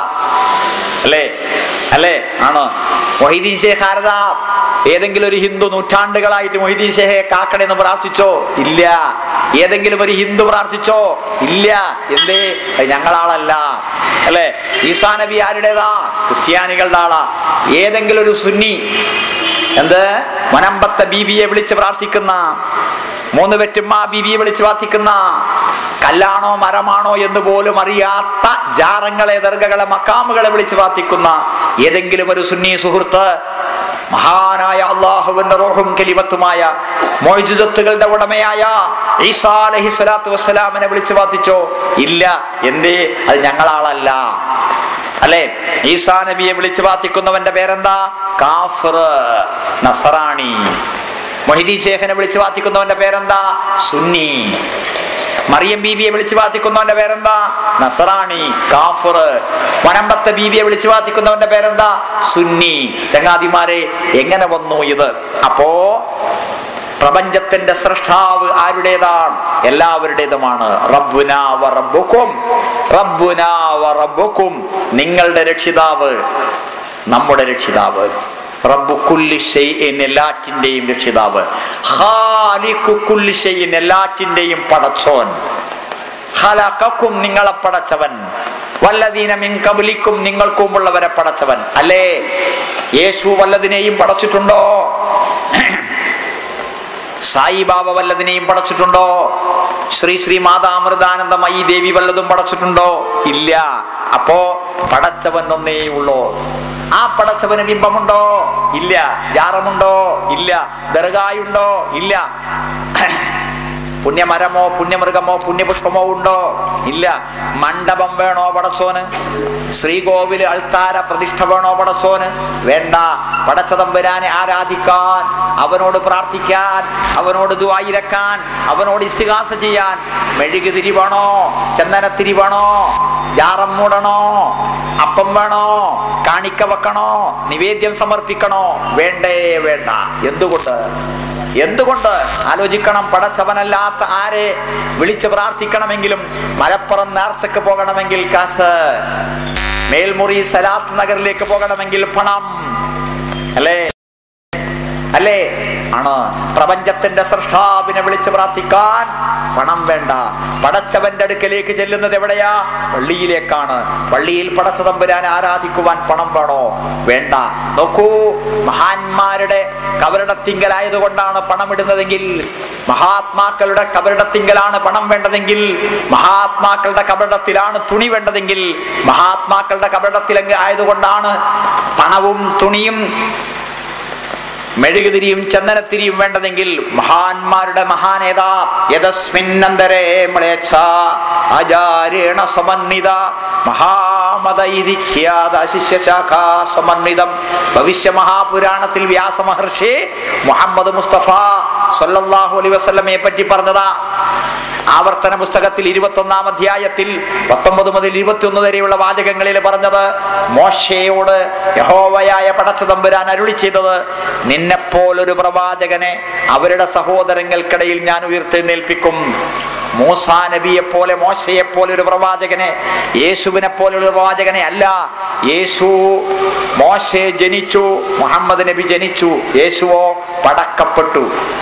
അല്ലേ അല്ലേ ആണോ മൊഹീദ്ദീൻ ഷേഖ് ആരത ഏതെങ്കിലും ഒരു ഹിന്ദു നൂറ്റാണ്ടുകളായിട്ട് മൊഹീദ്ദീൻ ഷേഖെ കാക്കണെന്ന് പ്രാർത്ഥിച്ചോ ഇല്ല ഏതെങ്കിലും ഒരു ഹിന്ദു പ്രാർത്ഥിച്ചോ ഇല്ല എന്തേ അത് ഞങ്ങളാളല്ല അല്ലേ ഈസാ നബി ആരുടേതാ ക്രിസ്ത്യാനികളുടെ ആളാ ഏതെങ്കിലും ഒരു സുന്നി എന്ത് മനമ്പത്തെ ബീബിയെ വിളിച്ച് പ്രാർത്ഥിക്കുന്ന മൂന്ന് പെറ്റുമ്മ ബീബിയെ വിളിച്ച് പ്രാർത്ഥിക്കുന്ന കല്ലാണോ മരമാണോ എന്ന് പോലും അറിയാത്ത ജാറങ്ങളെ ദർഗകളെ മക്കാമുകളെ വിളിച്ച് പ്രാർത്ഥിക്കുന്ന ഏതെങ്കിലും ഒരു സുന്നി സുഹൃത്ത് മഹാനായ അള്ളാഹുവിന്റെ റോഹും കലിമത്തുമായ മോജുദത്തുകളുടെ ഉടമയായ ഈസാ അലഹി സ്വലാത്തു വസ്സലാമിനെ വിളിച്ച് പ്രാർത്ഥിച്ചോ ഇല്ല എന്തേ അത് ഞങ്ങളാളല്ല അല്ലെ ഈസാ നബിയെ വിളിച്ച് പ്രാർത്ഥിക്കുന്നവന്റെ പേരെന്താ കാഫർ നസറാണി മൊഹിദീൻ ശേഖനെ വിളിച്ചു പ്രാർത്ഥിക്കുന്നവന്റെ പേരെന്താ സുന്നി മറിയം ബീബിയെ വിളിച്ചു പ്രാർത്ഥിക്കുന്നവന്റെ പേരെന്താ നസറാണി കാഫർ വനമ്പത്തെ ബീബിയെ വിളിച്ചു പ്രാർത്ഥിക്കുന്നവന്റെ പേരെന്താ സുന്നി ചങ്ങാതിമാരെ എങ്ങനെ വന്നു ഇത് അപ്പോ പ്രപഞ്ചത്തിന്റെ സൃഷ്ടാവ് ആരുടേതാണ് എല്ലാവരുടേതുമാണ് റബ്ബുനാ വ റബ്ബുക്കും റബ്ബുനാ വ റബ്ബുക്കും നിങ്ങളുടെ രക്ഷിതാവ് നമ്മുടെ രക്ഷിതാവ് റബ്ബു കുല്ലി ഷൈഇൻ എല്ലാറ്റിന്റെയും രക്ഷിതാവ് ഖാലിഖു കുല്ലി ഷൈഇൻ എല്ലാറ്റിന്റെയും പടച്ചോൻ ഖലഖക്കും നിങ്ങളെ പടച്ചവൻ വല്ലദീന മിൻ കബലിക്കും നിങ്ങൾക്കും ഉള്ളവരെ പടച്ചവൻ അല്ലേ യേശു വല്ലതിനെയും പടച്ചിട്ടുണ്ടോ സായിബാബ വല്ലതിനെയും പടച്ചിട്ടുണ്ടോ ശ്രീ ശ്രീ മാതാമൃതാനന്ദമയി ദേവി വല്ലതും പടച്ചിട്ടുണ്ടോ ഇല്ല അപ്പോ പടച്ചവൻ ഒന്നേ ഉള്ളൂ ആ പടച്ചവന് ബിംബമുണ്ടോ ഇല്ല ജാറമുണ്ടോ ഇല്ല ദർഗായുണ്ടോ ഇല്ല പുണ്യമരമോ പുണ്യമൃഗമോ പുണ്യപുഷ്പമോ ഉണ്ടോ ഇല്ല മണ്ഡപം വേണോ പടച്ചോന് ശ്രീകോവില് അൾത്താര പ്രതിഷ്ഠ വേണോ പടച്ചോന് വേണ്ട പടച്ചതമ്പുരാനെ ആരാധിക്കാൻ അവനോട് പ്രാർത്ഥിക്കാൻ അവനോട് ദുവായിരക്കാൻ അവനോട് ഇസ്തിഹാസ ചെയ്യാൻ മെഴുകുതിരി വേണോ ചന്ദനത്തിരി വേണോ ജാറം മൂടണോ അപ്പം വേണോ കാണിക്ക വെക്കണോ നിവേദ്യം സമർപ്പിക്കണോ വേണ്ടേ വേണ്ട എന്തുകൊണ്ട് എന്തുകൊണ്ട് ആലോചിക്കണം പടച്ചവനല്ലാത്ത ആരെ വിളിച്ച് പ്രാർത്ഥിക്കണമെങ്കിലും മലപ്പുറം നേർച്ചക്ക് പോകണമെങ്കിൽ കാസ് മേൽമുറി സലാത്ത് നഗറിലേക്ക് പോകണമെങ്കിൽ പണം അല്ലേ അല്ലേ ആണ് പ്രപഞ്ചത്തിന്റെ സൃഷ്ടാവിനെ വിളിച്ച് പ്രാർത്ഥിക്കാൻ പണം വേണ്ട പടച്ചവന്റെ അടുക്കലേക്ക് ചെല്ലുന്നത് എവിടെയാ പള്ളിയിലേക്കാണ് പള്ളിയിൽ പടച്ചതമ്പുരാൻ ആരാധിക്കുവാൻ പണം വേണോ വേണ്ട നോക്കൂ മഹാന്മാരുടെ കബറിടത്തിങ്കലായത് കൊണ്ടാണ് പണം ഇടുന്നതെങ്കിൽ മഹാത്മാക്കളുടെ കബറിടത്തിങ്കലാണ് പണം വേണ്ടതെങ്കിൽ മഹാത്മാക്കളുടെ കബറിടത്തിലാണ് തുണി വേണ്ടതെങ്കിൽ മഹാത്മാക്കളുടെ കബറിടത്തിലെങ്കിൽ ആയതുകൊണ്ടാണ് പണവും തുണിയും മെഴുകുതിരിയും ചന്ദനത്തിരിയും വേണ്ടതെങ്കിൽ മഹാന്മാരുടെ മഹാനേതാ യതസ്മിന്നന്തരേ മ്ലേച്ഛ ആചാര്യേണ സമന്വിത മഹാമതൈരിഖ്യാദശിഷ്യശാഖാ സമന്വിതം ഭവിഷ്യ മഹാപുരാണത്തിൽ വ്യാസമഹർഷി മുഹമ്മദ് മുസ്തഫ സല്ലല്ലാഹു അലൈഹി വസല്ലമയെ പറ്റി പറഞ്ഞതാ ആവർത്തന പുസ്തകത്തിൽ ഇരുപത്തി ഒന്നാം അധ്യായത്തിൽ പത്തൊമ്പത് മുതൽ ഇരുപത്തിയൊന്ന് വരെയുള്ള വാചകങ്ങളിൽ പറഞ്ഞത് മോശയോട് യഹോവയായ പടച്ചതമ്പുരാൻ അരുളി ചെയ്തത് നിന്നെപ്പോലൊരു പ്രവാചകനെ അവരുടെ സഹോദരങ്ങൾക്കിടയിൽ ഞാൻ ഉയർത്തെഴുന്നേൽപ്പിക്കും മൂസാ നബിയെ പോലെ മോശയെ പോലെ ഒരു പ്രവാചകനെ യേശുവിനെ പോലെ ഒരു പ്രവാചകനെ അല്ല യേശു മോശെ ജനിച്ചു മുഹമ്മദ് നബി ജനിച്ചു യേശുവോ പടക്കപ്പെട്ടു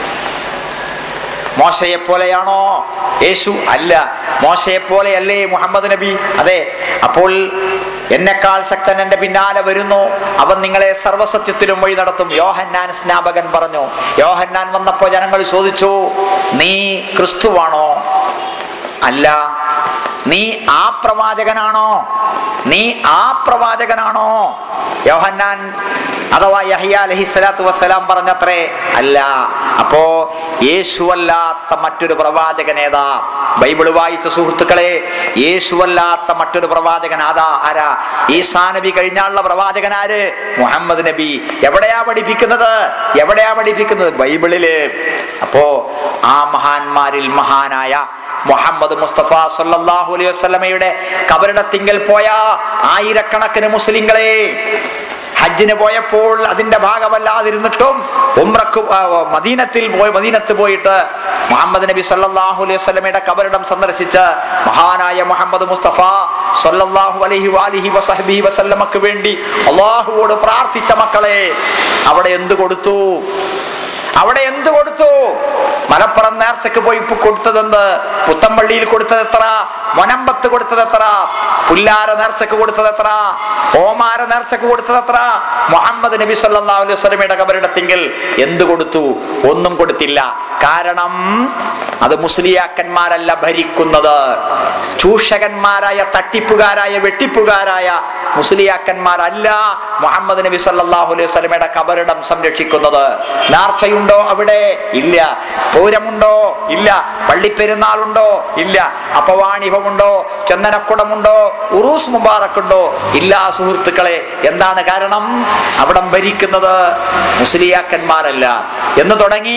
മോശയെ പോലെയാണോ യേശു അല്ല മോശയെ പോലെയല്ലേ മുഹമ്മദ് നബി അതെ അപ്പോൾ എന്നെക്കാൾ ശക്തൻ എന്റെ പിന്നാലെ വരുന്നു അവൻ നിങ്ങളെ സർവസത്യത്തിലും വഴി നടത്തും യോഹന്നാൻ സ്നാപകൻ പറഞ്ഞു യോഹന്നാൻ വന്നപ്പോ ജനങ്ങൾ ചോദിച്ചു നീ ക്രിസ്തുവാണോ അല്ല നീ ആ പ്രവാചകനാണോ നീ ആ പ്രവാചകനാണോ യോഹന്നാൻ അഥവാ യഹിയ അലഹിസ്സലാത്തു വസ്സലാം പറഞ്ഞത്രേ അല്ല അപ്പോ യേശുവല്ലാത്ത മറ്റൊരു പ്രവാചകനേതാ ബൈബിള് വായിച്ച സുഹൃത്തുക്കളെ യേശുവല്ലാത്ത മറ്റൊരു പ്രവാചകൻ അതാ ആരാ ഈസാ നബി കഴിഞ്ഞാലുള്ള പ്രവാചകൻ ആര് മുഹമ്മദ് നബി എവിടെയാ പഠിപ്പിക്കുന്നത് എവിടെയാ പഠിപ്പിക്കുന്നത് ബൈബിളില് അപ്പോ ആ മഹാന്മാരിൽ മഹാനായ മുഹമ്മദ് മുസ്തഫ സല്ലല്ലാഹു അലൈഹി വസല്ലമയുടെ കബറിടത്തിങ്കൽ പോയ ആയിരക്കണക്കിന് മുസ്ലിങ്ങളെ ഹജ്ജിന് പോയപ്പോൾ അതിന്റെ ഭാഗമല്ലാതിരുന്നിട്ടും ഉംറക്ക് ആ, മദീനത്തിൽ പോയി മദീനത്ത് പോയിട്ട് മുഹമ്മദ് നബി സല്ലല്ലാഹു അലൈഹി വസല്ലമയുടെ കബറിടം സന്ദർശിച്ച് മഹാനായ മുഹമ്മദ് മുസ്തഫ സല്ലല്ലാഹു അലൈഹി വാലിഹി വസഹബിഹി വസല്ലമക്ക് വേണ്ടി അള്ളാഹുവോട് പ്രാർത്ഥിച്ച മക്കളെ അവിടെ എന്ത് കൊടുത്തു അവിടെ എന്ത് കൊടുത്തു മലപ്പുറം നേർച്ചക്ക് പോയി ഇപ്പൊ കൊടുത്തതെന്ത് പുത്തമ്പള്ളിയിൽ കൊടുത്തത് എത്ര മൊനമ്പത്ത് കൊടുത്തത് എത്ര പുല്ലാര നേർച്ചക്ക് കൊടുത്തത് എത്ര ഓമാര നേർച്ചക്ക് കൊടുത്തത് എത്ര മുഹമ്മദ് നബി സല്ലല്ലാഹു അലൈഹി വസല്ലമയുടെ കബറിടത്തെങ്കിൽ എന്ത് കൊടുത്തു ഒന്നും കൊടുത്തില്ല കാരണം അത് മുസ്ലിയാക്കന്മാരല്ല ഭരിക്കുന്നത് ചൂഷകന്മാരായ തട്ടിപ്പുകാരായ വെട്ടിപ്പുകാരായ മുസ്ലിയാക്കന്മാരല്ല മുഹമ്മദ് നബി സല്ലല്ലാഹു അലൈഹി വസല്ലമയുടെ കബറിടം സംരക്ഷിക്കുന്നത് നേർച്ചയുണ്ടോ അവിടെ ഇല്ല പൂരമുണ്ടോ ഇല്ല പള്ളിപ്പെരുന്നാളുണ്ടോ ഇല്ല അപവാണിഭമുണ്ടോ ചന്ദനക്കുടമുണ്ടോ ഉറൂസ് മുബാറക്കുണ്ടോ ഇല്ല സുഹൃത്തുക്കളെ എന്താണ് കാരണം അവിടം ഭരിക്കുന്നത് മുസ്ലിയാക്കന്മാരല്ല എന്ന് തുടങ്ങി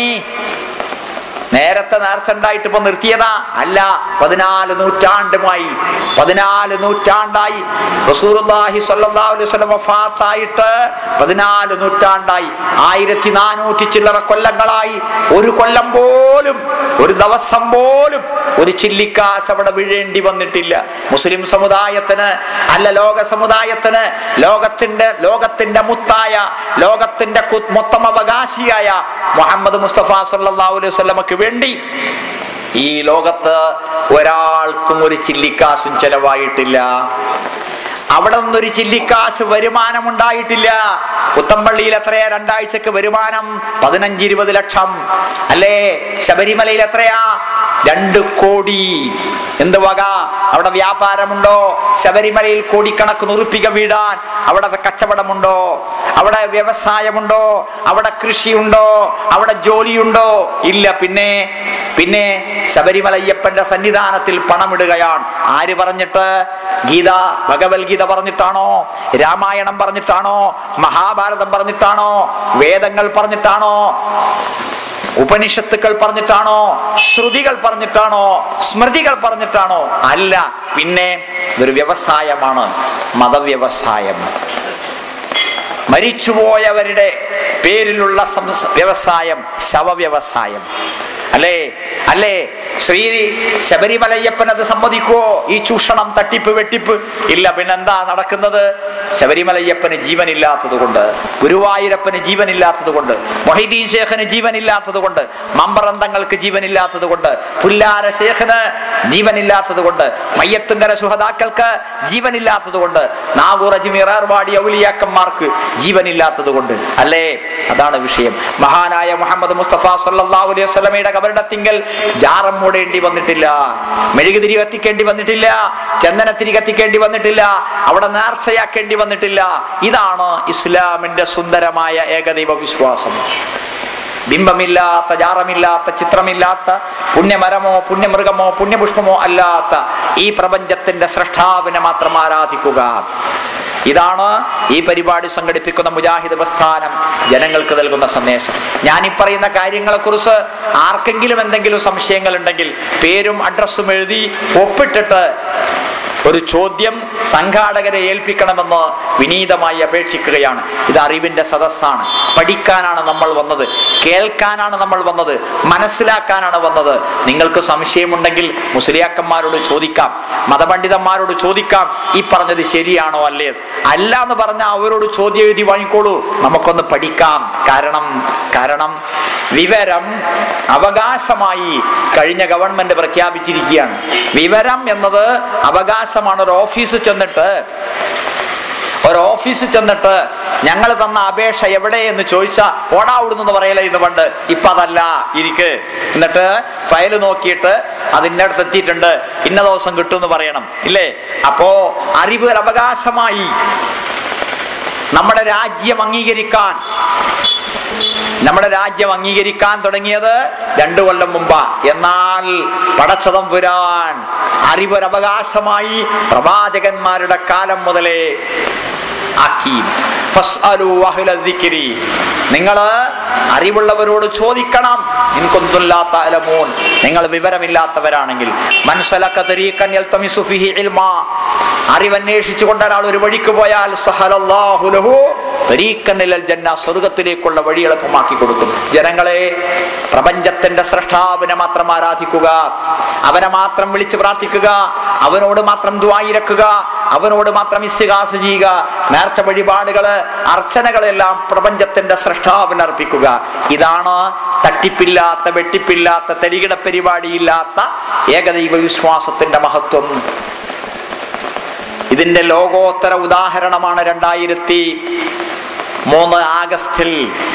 നേരത്തെ നേർച്ച ഉണ്ടായിട്ട് ഇപ്പൊ നിർത്തിയതാ അല്ല പതിനാല് നൂറ്റാണ്ടുമായി പതിനാല് നൂറ്റാണ്ടായി റസൂലുള്ളാഹി സ്വല്ലല്ലാഹു അലൈഹി വസല്ലം വഫാത്തായിട്ട് പതിനാല് നൂറ്റാണ്ടായി ആയിരത്തി നാനൂറ്റി ചില്ലറ കൊല്ലങ്ങളായി ഒരു കൊല്ലം പോലും ഒരു ദിവസം പോലും ഒരു ചില്ലിക്കാസ് അവിടെ വീഴേണ്ടി വന്നിട്ടില്ല മുസ്ലിം സമുദായത്തിന് അല്ല ലോക സമുദായത്തിന് ലോകത്തിന്റെ ലോകത്തിന്റെ മുത്തായ ലോകത്തിന്റെ കു- മൊത്തം അവകാശിയായ മുഹമ്മദ് മുസ്തഫ സല്ലല്ലാഹു അലൈഹി വസല്ലമക്ക് വേണ്ടി ഈ ലോകത്ത് ഒരാൾക്കും ഒരു ചില്ലിക്കാശും ചെലവായിട്ടില്ല അവിടെ നിന്നൊരു ചില്ലിക്കാശ് വരുമാനം ഉണ്ടായിട്ടില്ല പുത്തമ്പള്ളിയിൽ എത്രയാ രണ്ടാഴ്ചക്ക് വരുമാനം പതിനഞ്ച് ഇരുപത് ലക്ഷം അല്ലേ ശബരിമലയിൽ എത്രയാ രണ്ട് കോടി എന്ത് വക അവിടെ വ്യാപാരമുണ്ടോ ശബരിമലയിൽ കോടിക്കണക്കിന് ഉറുപ്പിക വീടാൻ അവിടെ കച്ചവടമുണ്ടോ അവിടെ വ്യവസായമുണ്ടോ അവിടെ കൃഷിയുണ്ടോ അവിടെ ജോലിയുണ്ടോ ഇല്ല പിന്നെ പിന്നെ ശബരിമലയ്യപ്പന്റെ സന്നിധാനത്തിൽ പണമിടുകയാണ് ആര് പറഞ്ഞിട്ട് ഗീത ഭഗവത്ഗീത പറഞ്ഞിട്ടാണോ രാമായണം പറഞ്ഞിട്ടാണോ മഹാഭാരതം പറഞ്ഞിട്ടാണോ വേദങ്ങൾ പറഞ്ഞിട്ടാണോ ഉപനിഷത്തുക്കൾ പറഞ്ഞിട്ടാണോ ശ്രുതികൾ പറഞ്ഞിട്ടാണോ സ്മൃതികൾ പറഞ്ഞിട്ടാണോ അല്ല പിന്നെ ഇതൊരു വ്യവസായമാണ് മതവ്യവസായം മരിച്ചുപോയവരുടെ പേരിലുള്ള സംസ- വ്യവസായം ശവവ്യവസായം അല്ലേ അല്ലേ ശ്രീ ശബരിമലയ്യപ്പൻ അത് സമ്മതിക്കുവോ ഈ ചൂഷണം തട്ടിപ്പ് വെട്ടിപ്പ് ഇല്ല പിന്നെന്താ നടക്കുന്നത് ശബരിമലയ്യപ്പന് ജീവനില്ലാത്തത് കൊണ്ട് ഗുരുവായൂരപ്പന് ജീവനില്ലാത്തത് കൊണ്ട് മൊഹീദ്ദീൻ ശേഖന് ജീവനില്ലാത്തത് കൊണ്ട് മമ്പറന്തങ്ങൾക്ക് ജീവനില്ലാത്തത് കൊണ്ട് പുല്ലാര ശേഖന് ജീവനില്ലാത്തത് കൊണ്ട് മയ്യത്തുങ്കര സുഹതാക്കൾക്ക് ജീവനില്ലാത്തത് കൊണ്ട് നാഗൂർ അജ്മീർ ഏർവാടി ഔലിയാക്കന്മാർക്ക് ജീവനില്ലാത്തത് കൊണ്ട് അല്ലേ അതാണ് വിഷയം മഹാനായ മുഹമ്മദ് മുസ്തഫ സല്ലല്ലാഹു അലൈഹി വസല്ലമയുടെ കബറിടത്തിങ്കൽ ജാറം മൂടേണ്ടി വന്നിട്ടില്ല മെഴുകുതിരി കത്തിക്കേണ്ടി വന്നിട്ടില്ല ചന്ദനത്തിരി കത്തിക്കേണ്ടി വന്നിട്ടില്ല അവിടെ നേർച്ചയാക്കേണ്ടി വന്നിട്ടില്ല ഇതാണ് ഇസ്ലാമിന്റെ സുന്ദരമായ ഏകദൈവ വിശ്വാസം ബിംബമില്ലാത്ത ജാറമില്ലാത്ത ചിത്രമില്ലാത്ത പുണ്യമരമോ പുണ്യമൃഗമോ പുണ്യപുഷ്പമോ അല്ലാത്ത ഈ പ്രപഞ്ചത്തിന്റെ സൃഷ്ടാവിനെ മാത്രം ആരാധിക്കുക ഇതാണ് ഈ പരിപാടി സംഘടിപ്പിക്കുന്ന മുജാഹിദ് പ്രസ്ഥാനം ജനങ്ങൾക്ക് നൽകുന്ന സന്ദേശം ഞാൻ ഈ പറയുന്ന കാര്യങ്ങളെക്കുറിച്ച് ആർക്കെങ്കിലും എന്തെങ്കിലും സംശയങ്ങൾ ഉണ്ടെങ്കിൽ പേരും അഡ്രസ്സും എഴുതി ഒപ്പിട്ടിട്ട് ഒരു ചോദ്യം സംഘാടകരെ ഏൽപ്പിക്കണമെന്ന് വിനീതമായി അപേക്ഷിക്കുകയാണ് ഇത് അറിവിന്റെ സദസ്സാണ് പഠിക്കാനാണ് നമ്മൾ വന്നത് കേൾക്കാനാണ് നമ്മൾ വന്നത് മനസ്സിലാക്കാനാണ് വന്നത് നിങ്ങൾക്ക് സംശയമുണ്ടെങ്കിൽ മുസ്ലിയാക്കന്മാരോട് ചോദിക്കാം മതപണ്ഡിതന്മാരോട് ചോദിക്കാം ഈ പറഞ്ഞത് ശരിയാണോ അല്ലേ അല്ല എന്ന് പറഞ്ഞാൽ അവരോട് ചോദ്യം എഴുതി വാങ്ങിക്കോളൂ നമുക്കൊന്ന് പഠിക്കാം കാരണം കാരണം വിവരം അവകാശമായി കഴിഞ്ഞ ഗവൺമെന്റ് പ്രഖ്യാപിച്ചിരിക്കുകയാണ് വിവരം എന്നത് അവകാശമാണ് ഒരു ഓഫീസിൽ ചെന്നിട്ട് ഒരു ഓഫീസിൽ ചെന്നിട്ട് ഞങ്ങൾ തന്ന അപേക്ഷ എവിടെ എന്ന് ചോദിച്ചാൽ ഓടാ അവിടുന്ന് പറയല ഇത് പണ്ട് ഇപ്പൊ അതല്ല ഇരിക്ക് എന്നിട്ട് ഫയൽ നോക്കിയിട്ട് അത് ഇന്നടത്ത് എത്തിയിട്ടുണ്ട് ഇന്ന ദിവസം കിട്ടും എന്ന് പറയണം ഇല്ലേ അപ്പോ അറിവ് ഒരു അവകാശമായി നമ്മുടെ രാജ്യം അംഗീകരിക്കാൻ നമ്മുടെ രാജ്യം അംഗീകരിക്കാൻ തുടങ്ങിയത് രണ്ടു കൊല്ലം മുമ്പാ എന്നാൽ പടച്ചതം പുരാൻ അറിവൊരവകാശമായി പ്രവാചകന്മാരുടെ കാലം മുതലേ ആക്കി ഫസ്അലു അഹ്ല ദിക്രി. നിങ്ങള് അറിവുള്ളവരോട് ചോദിക്കണം ഇൻകുന്തുല്ലാത്ത അലമൂൻ നിങ്ങൾ വിവരമില്ലാത്തവരാണെങ്കിൽ മനസ്സലക്ക തരീഖൻ യൽതമിസു ഫിഹി ഇൽമാ അറിവന്വേഷിച്ചു കൊണ്ട് ഒരാൾ ഒരു വഴിക്ക് പോയാൽ സഹലല്ലാഹു ലഹു തരീഖൻ ഇലൽ ജന്ന സ്വർഗത്തിലേക്കുള്ള വഴി എളുപ്പമാക്കി കൊടുക്കും ജനങ്ങളെ പ്രപഞ്ചത്തിന്റെ സൃഷ്ടാവിനെ മാത്രം ആരാധിക്കുക അവനെ മാത്രം വിളിച്ച് പ്രാർത്ഥിക്കുക അവനോട് മാത്രം ദ്വായിരക്കുക അവനോട് മാത്രം ഇസ്തിഹാസ ചെയ്യുക നേർച്ച വഴിപാടുകള് അർച്ചനകളെല്ലാം പ്രപഞ്ചത്തിന്റെ സൃഷ്ടാവിന് അർപ്പിക്കുക ഇതാണ് തട്ടിപ്പില്ലാത്ത വെട്ടിപ്പില്ലാത്ത തരികിട പരിപാടിയില്ലാത്ത ഏകദൈവ വിശ്വാസത്തിന്റെ മഹത്വം ഇതിന്റെ ലോകോത്തര ഉദാഹരണമാണ് രണ്ടായിരത്തി മൂന്ന് ആഗസ്റ്റിൽ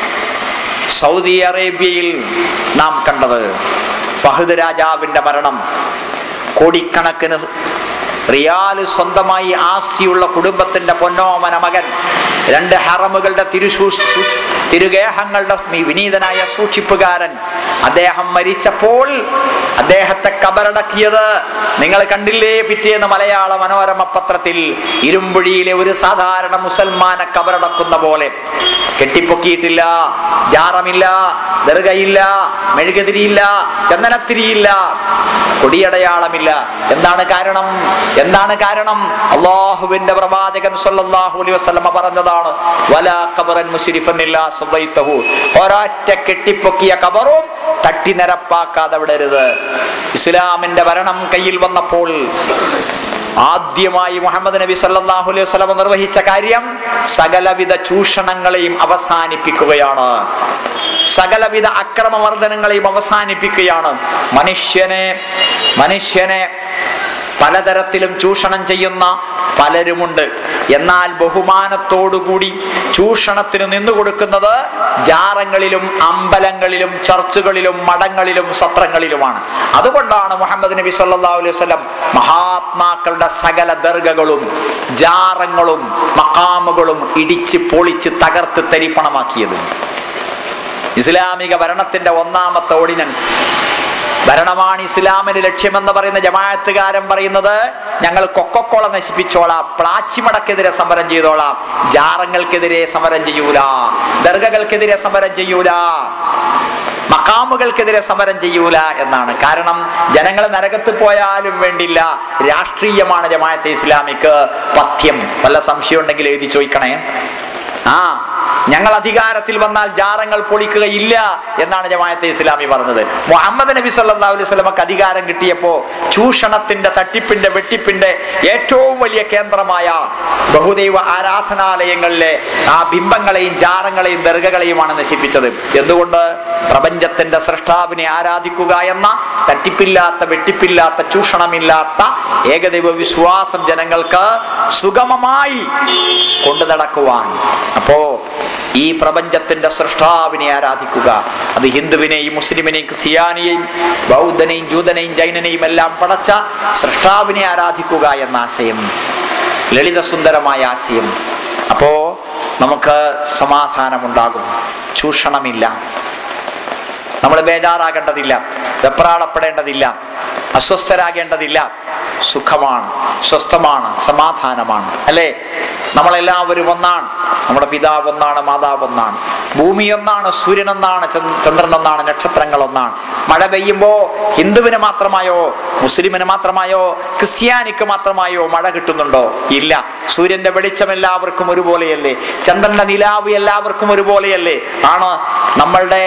സൗദി അറേബ്യയിൽ നാം കണ്ടത് ഫഹദ് രാജാവിന്റെ മരണം കോടിക്കണക്കിന് റിയാല് സ്വന്തമായി ആസ്തിയുള്ള കുടുംബത്തിന്റെ പൊന്നോമന മകൻ രണ്ട് ഹറമുകളുടെ തിരുശൂ തിരുഗേഹങ്ങളുടെ വിനീതനായ സൂക്ഷിപ്പുകാരൻ അദ്ദേഹം മരിച്ചപ്പോൾ അദ്ദേഹത്തെ കബറടക്കിയത് നിങ്ങൾ കണ്ടില്ലേ പിറ്റേന്ന് മലയാള മനോരമ പത്രത്തിൽ ഇരുമ്പുഴിയിലെ ഒരു സാധാരണ മുസൽമാനെ കബറടക്കുന്ന പോലെ കെട്ടിപ്പൊക്കിയിട്ടില്ല ജാറമില്ല ദർഗയില്ല മെഴുകുതിരിയില്ല ചന്ദനത്തിരിയില്ല കൊടിയടയാളമില്ല എന്താണ് കാരണം എന്താണ് കാരണം അള്ളാഹുവിന്റെ പ്രവാചകൻ സല്ലല്ലാഹു അലൈഹി വസല്ലമ പറഞ്ഞതാണ് വലാ ഖബറൻ മുസ്രിഫൻ ഇല്ലാ സബൈതഹു ഒരൊറ്റ കെട്ടിപ്പൊക്കിയ കബറും തട്ടി നിരപ്പാക്കാതെ വിടരുത് ഇസ്ലാമിന്റെ ഭരണം കയ്യിൽ വന്നപ്പോൾ ആദ്യമായി മുഹമ്മദ് നബി സല്ലല്ലാഹു അലൈഹി വസല്ലമ നിർവഹിച്ച കാര്യം സകലവിധ ചൂഷണങ്ങളെയും അവസാനിപ്പിക്കുകയാണ് സകലവിധ അക്രമവർദ്ധനങ്ങളെയും അവസാനിപ്പിക്കുകയാണ് മനുഷ്യനെ മനുഷ്യനെ പലതരത്തിലും ചൂഷണം ചെയ്യുന്ന പലരുമുണ്ട് എന്നാൽ ബഹുമാനത്തോടുകൂടി ചൂഷണത്തിന് നിന്നു കൊടുക്കുന്നത് ജാറങ്ങളിലും അമ്പലങ്ങളിലും ചർച്ചുകളിലും മഠങ്ങളിലും സത്രങ്ങളിലുമാണ് അതുകൊണ്ടാണ് മുഹമ്മദ് നബി സല്ലല്ലാഹു അലൈഹി വസല്ലം മഹാത്മാക്കളുടെ സകല ദർഗകളും ജാറങ്ങളും മക്കാമുകളും ഇടിച്ച് പൊളിച്ച് തകർത്ത് തരിപ്പണമാക്കിയത് ഇസ്ലാമിക ഭരണത്തിന്റെ ഒന്നാമത്തെ ഓർഡിനൻസ് ഭരണമാണ് ഇസ്ലാമിന് ലക്ഷ്യമെന്ന് പറയുന്ന ജമാഅത്തുകാരൻ പറയുന്നത് ഞങ്ങൾ കൊക്കക്കോള നശിപ്പിച്ചോളാം പ്ലാച്ചിമടക്കെതിരെ സമരം ചെയ്തോളാം ജാറങ്ങൾക്കെതിരെ സമരം ചെയ്യൂല ദർഗകൾക്കെതിരെ സമരം ചെയ്യൂല മക്കാമുകൾക്കെതിരെ സമരം ചെയ്യൂല എന്നാണ് കാരണം ജനങ്ങൾ നരകത്ത് പോയാലും വേണ്ടില്ല രാഷ്ട്രീയമാണ് ജമാഅത്തെ ഇസ്ലാമിക്ക് പഥ്യം വല്ല സംശയം ഉണ്ടെങ്കിൽ എഴുതി ചോദിക്കണേ ആ ഞങ്ങൾ അധികാരത്തിൽ വന്നാൽ ജാറങ്ങൾ പൊളിക്കുകയില്ല എന്നാണ് ജമാഅത്തെ ഇസ്ലാമി പറഞ്ഞത് മുഹമ്മദ് നബി സല്ലല്ലാഹു അലൈഹി വസല്ലമക്ക് അധികാരം കിട്ടിയപ്പോ ചൂഷണത്തിന്റെ തട്ടിപ്പിന്റെ വെട്ടിപ്പിന്റെ ഏറ്റവും വലിയ കേന്ദ്രമായ ബഹുദൈവ ആരാധനാലയങ്ങളിലെ ആ ബിംബങ്ങളെയും ജാറങ്ങളെയും ദർഗകളെയുമാണ് നശിപ്പിച്ചത് എന്തുകൊണ്ട് പ്രപഞ്ചത്തിന്റെ സൃഷ്ടാവിനെ ആരാധിക്കുക എന്ന തട്ടിപ്പില്ലാത്ത വെട്ടിപ്പില്ലാത്ത ചൂഷണമില്ലാത്ത ഏകദൈവ വിശ്വാസം ജനങ്ങൾക്ക് സുഗമമായി കൊണ്ടു നടക്കുവാൻ അപ്പോ ഈ പ്രപഞ്ചത്തിന്റെ സൃഷ്ടാവിനെ ആരാധിക്കുക അത് ഹിന്ദുവിനെയും മുസ്ലിമിനെയും ക്രിസ്ത്യാനിയെയും ബൗദ്ധനെയും ജൂതനെയും ജൈനനെയും എല്ലാം പടച്ച സൃഷ്ടാവിനെ ആരാധിക്കുക എന്ന ആശയം ലളിതസുന്ദരമായ ആശയം അപ്പോ നമുക്ക് സമാധാനമുണ്ടാകും ചൂഷണമില്ല നമ്മൾ ബേജാറാകേണ്ടതില്ല വെപ്രാളപ്പെടേണ്ടതില്ല അസ്വസ്ഥരാകേണ്ടതില്ല സുഖമാണ് സ്വസ്ഥമാണ് സമാധാനമാണ് അല്ലേ നമ്മളെല്ലാവരും ഒന്നാണ് നമ്മുടെ പിതാവ് ഒന്നാണ് മാതാവ് ഒന്നാണ് ഭൂമി ഒന്നാണ് സൂര്യൻ ഒന്നാണ് ചന്ദ്- ചന്ദ്രൻ ഒന്നാണ് നക്ഷത്രങ്ങൾ ഒന്നാണ് മഴ പെയ്യുമ്പോ ഹിന്ദുവിന് മാത്രമായോ മുസ്ലിമിന് മാത്രമായോ ക്രിസ്ത്യാനിക്ക് മാത്രമായോ മഴ കിട്ടുന്നുണ്ടോ ഇല്ല സൂര്യന്റെ വെളിച്ചം എല്ലാവർക്കും ഒരുപോലെയല്ലേ ചന്ദ്രന്റെ നിലാവ് എല്ലാവർക്കും ഒരുപോലെയല്ലേ ആണ് നമ്മളുടെ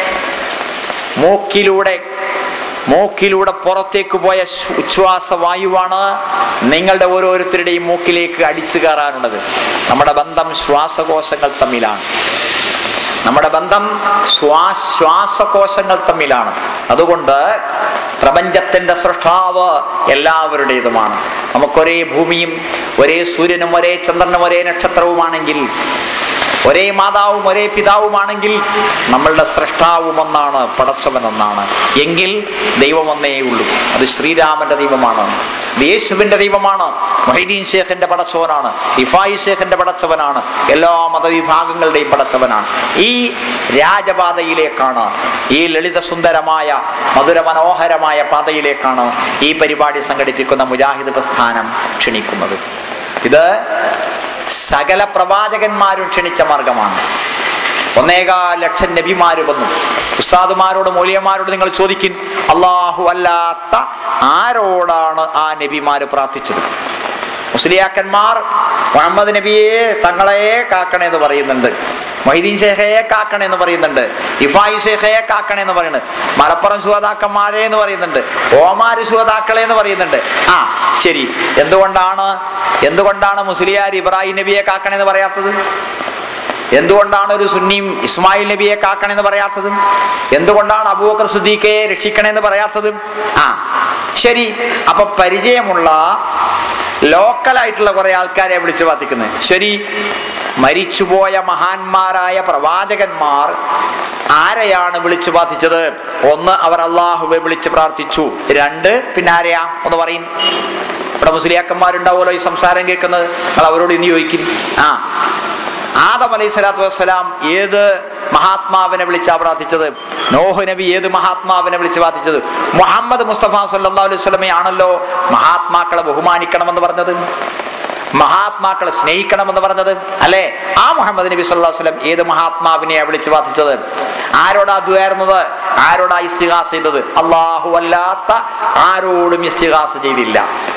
മൂക്കിലൂടെ മൂക്കിലൂടെ പുറത്തേക്ക് പോയ ശ്വ- ഉച്ഛ്വാസ വായുവാണ് നിങ്ങളുടെ ഓരോരുത്തരുടെയും മൂക്കിലേക്ക് അടിച്ചു കയറാനുള്ളത് നമ്മുടെ ബന്ധം ശ്വാസകോശങ്ങൾ തമ്മിലാണ് നമ്മുടെ ബന്ധം ശ്വാ ശ്വാസകോശങ്ങൾ തമ്മിലാണ് അതുകൊണ്ട് പ്രപഞ്ചത്തിന്റെ സൃഷ്ടാവ് എല്ലാവരുടേതുമാണ് നമുക്കൊരേ ഭൂമിയും ഒരേ സൂര്യനും ഒരേ ചന്ദ്രനും ഒരേ നക്ഷത്രവുമാണെങ്കിൽ ഒരേ മാതാവും ഒരേ പിതാവുമാണെങ്കിൽ നമ്മളുടെ സൃഷ്ടാവും ഒന്നാണ് പടച്ചവൻ ഒന്നാണ് എങ്കിൽ ദൈവം ഒന്നേ ഉള്ളൂ അത് ശ്രീരാമന്റെ ദൈവമാണ് ഇത് യേശുവിന്റെ ദൈവമാണ് മൊഹീദ്ദീൻ ഷേഖിന്റെ പടച്ചവനാണ് ഇഫായി ഷേഖിന്റെ പടച്ചവനാണ് എല്ലാ മതവിഭാഗങ്ങളുടെയും പടച്ചവനാണ് ഈ രാജപാതയിലേക്കാണ് ഈ ലളിത സുന്ദരമായ മധുര മനോഹരമായ പാതയിലേക്കാണ് ഈ പരിപാടി സംഘടിപ്പിക്കുന്ന മുജാഹിദ് പ്രസ്ഥാനം ക്ഷണിക്കുന്നത് ഇത് സകല പ്രവാചകന്മാരും ക്ഷണിച്ച മാർഗമാണ് ഒന്നേകാ ലക്ഷം നബിമാര് വന്നു ഉസ്താദുമാരോട് മൂല്യന്മാരോട് നിങ്ങൾ ചോദിക്കും അള്ളാഹു അല്ലാത്ത ആരോടാണ് ആ നബിമാര് പ്രാർത്ഥിച്ചത് മുസ്ലിയാക്കന്മാർ മുഹമ്മദ് നബിയെ തങ്ങളെ കാക്കണേ എന്ന് പറയുന്നുണ്ട് മൊയ്തീൻ ഷേഖയെ കാക്കണേ എന്ന് പറയുന്നുണ്ട് ഇഫായി ഷേഖയെ കാക്കണേ എന്ന് പറയുന്നുണ്ട് മലപ്പുറം സുഹതാക്കന്മാരെ എന്ന് പറയുന്നുണ്ട് ഓമാര് സുഹതാക്കളെ എന്ന് പറയുന്നുണ്ട് ആ ശരി എന്തുകൊണ്ടാണ് എന്തുകൊണ്ടാണ് മുസ്ലിയാർ ഇബ്രാഹിം നബിയെ കാക്കണേ എന്ന് പറയാത്തത് എന്തുകൊണ്ടാണ് ഒരു സുന്നിയും ഇസ്മായിൽ നബിയെ കാക്കണമെന്ന് പറയാത്തത് എന്തുകൊണ്ടാണ് അബൂബക്കർ സുദ്ദീഖയെ രക്ഷിക്കണമെന്ന് പറയാത്തത് ആ ശരി അപ്പൊ പരിചയമുള്ള ലോക്കലായിട്ടുള്ള കുറെ ആൾക്കാരെ വിളിച്ചു പ്രാർത്ഥിക്കുന്നത് ശരി മരിച്ചുപോയ മഹാന്മാരായ പ്രവാചകന്മാർ ആരെയാണ് വിളിച്ചു പ്രാർത്ഥിച്ചത് ഒന്ന് അവർ അള്ളാഹുവെ വിളിച്ച് പ്രാർത്ഥിച്ചു രണ്ട് പിന്നെ ആരെയാ ഒന്ന് പറയും ഇവിടെ മുസ്ലിയാക്കന്മാരുണ്ടാവുമല്ലോ ഈ സംസാരം കേൾക്കുന്നത് നിങ്ങൾ അവരോട് ഇന്ന് ചോദിക്കും ആ ആദം അലൈഹി സ്വലാത്തു വസ്സലാം ഏത് മഹാത്മാവിനെ വിളിച്ചാ പ്രാർത്ഥിച്ചത് നോഹ് നബി ഏത് മഹാത്മാവിനെ വിളിച്ച് പ്രാർത്ഥിച്ചത് മുഹമ്മദ് മുസ്തഫ സല്ലാ അലൈഹി സ്വലമയാണല്ലോ മഹാത്മാക്കളെ ബഹുമാനിക്കണമെന്ന് പറഞ്ഞത് മഹാത്മാക്കളെ സ്നേഹിക്കണമെന്ന് പറഞ്ഞത് അല്ലെ ആ മുഹമ്മദ് നബി സല്ലല്ലാഹു അലൈഹി വസല്ലം ഏത് മഹാത്മാവിനെയാ വിളിച്ച് പ്രാർത്ഥിച്ചത് ആരോടാ ദ്വാരുന്നത് ആരോടാ ഇസ്തിഹാസ ചെയ്തത് അള്ളാഹു അല്ലാത്ത ആരോടും ഇസ്തിഹാസ ചെയ്തില്ല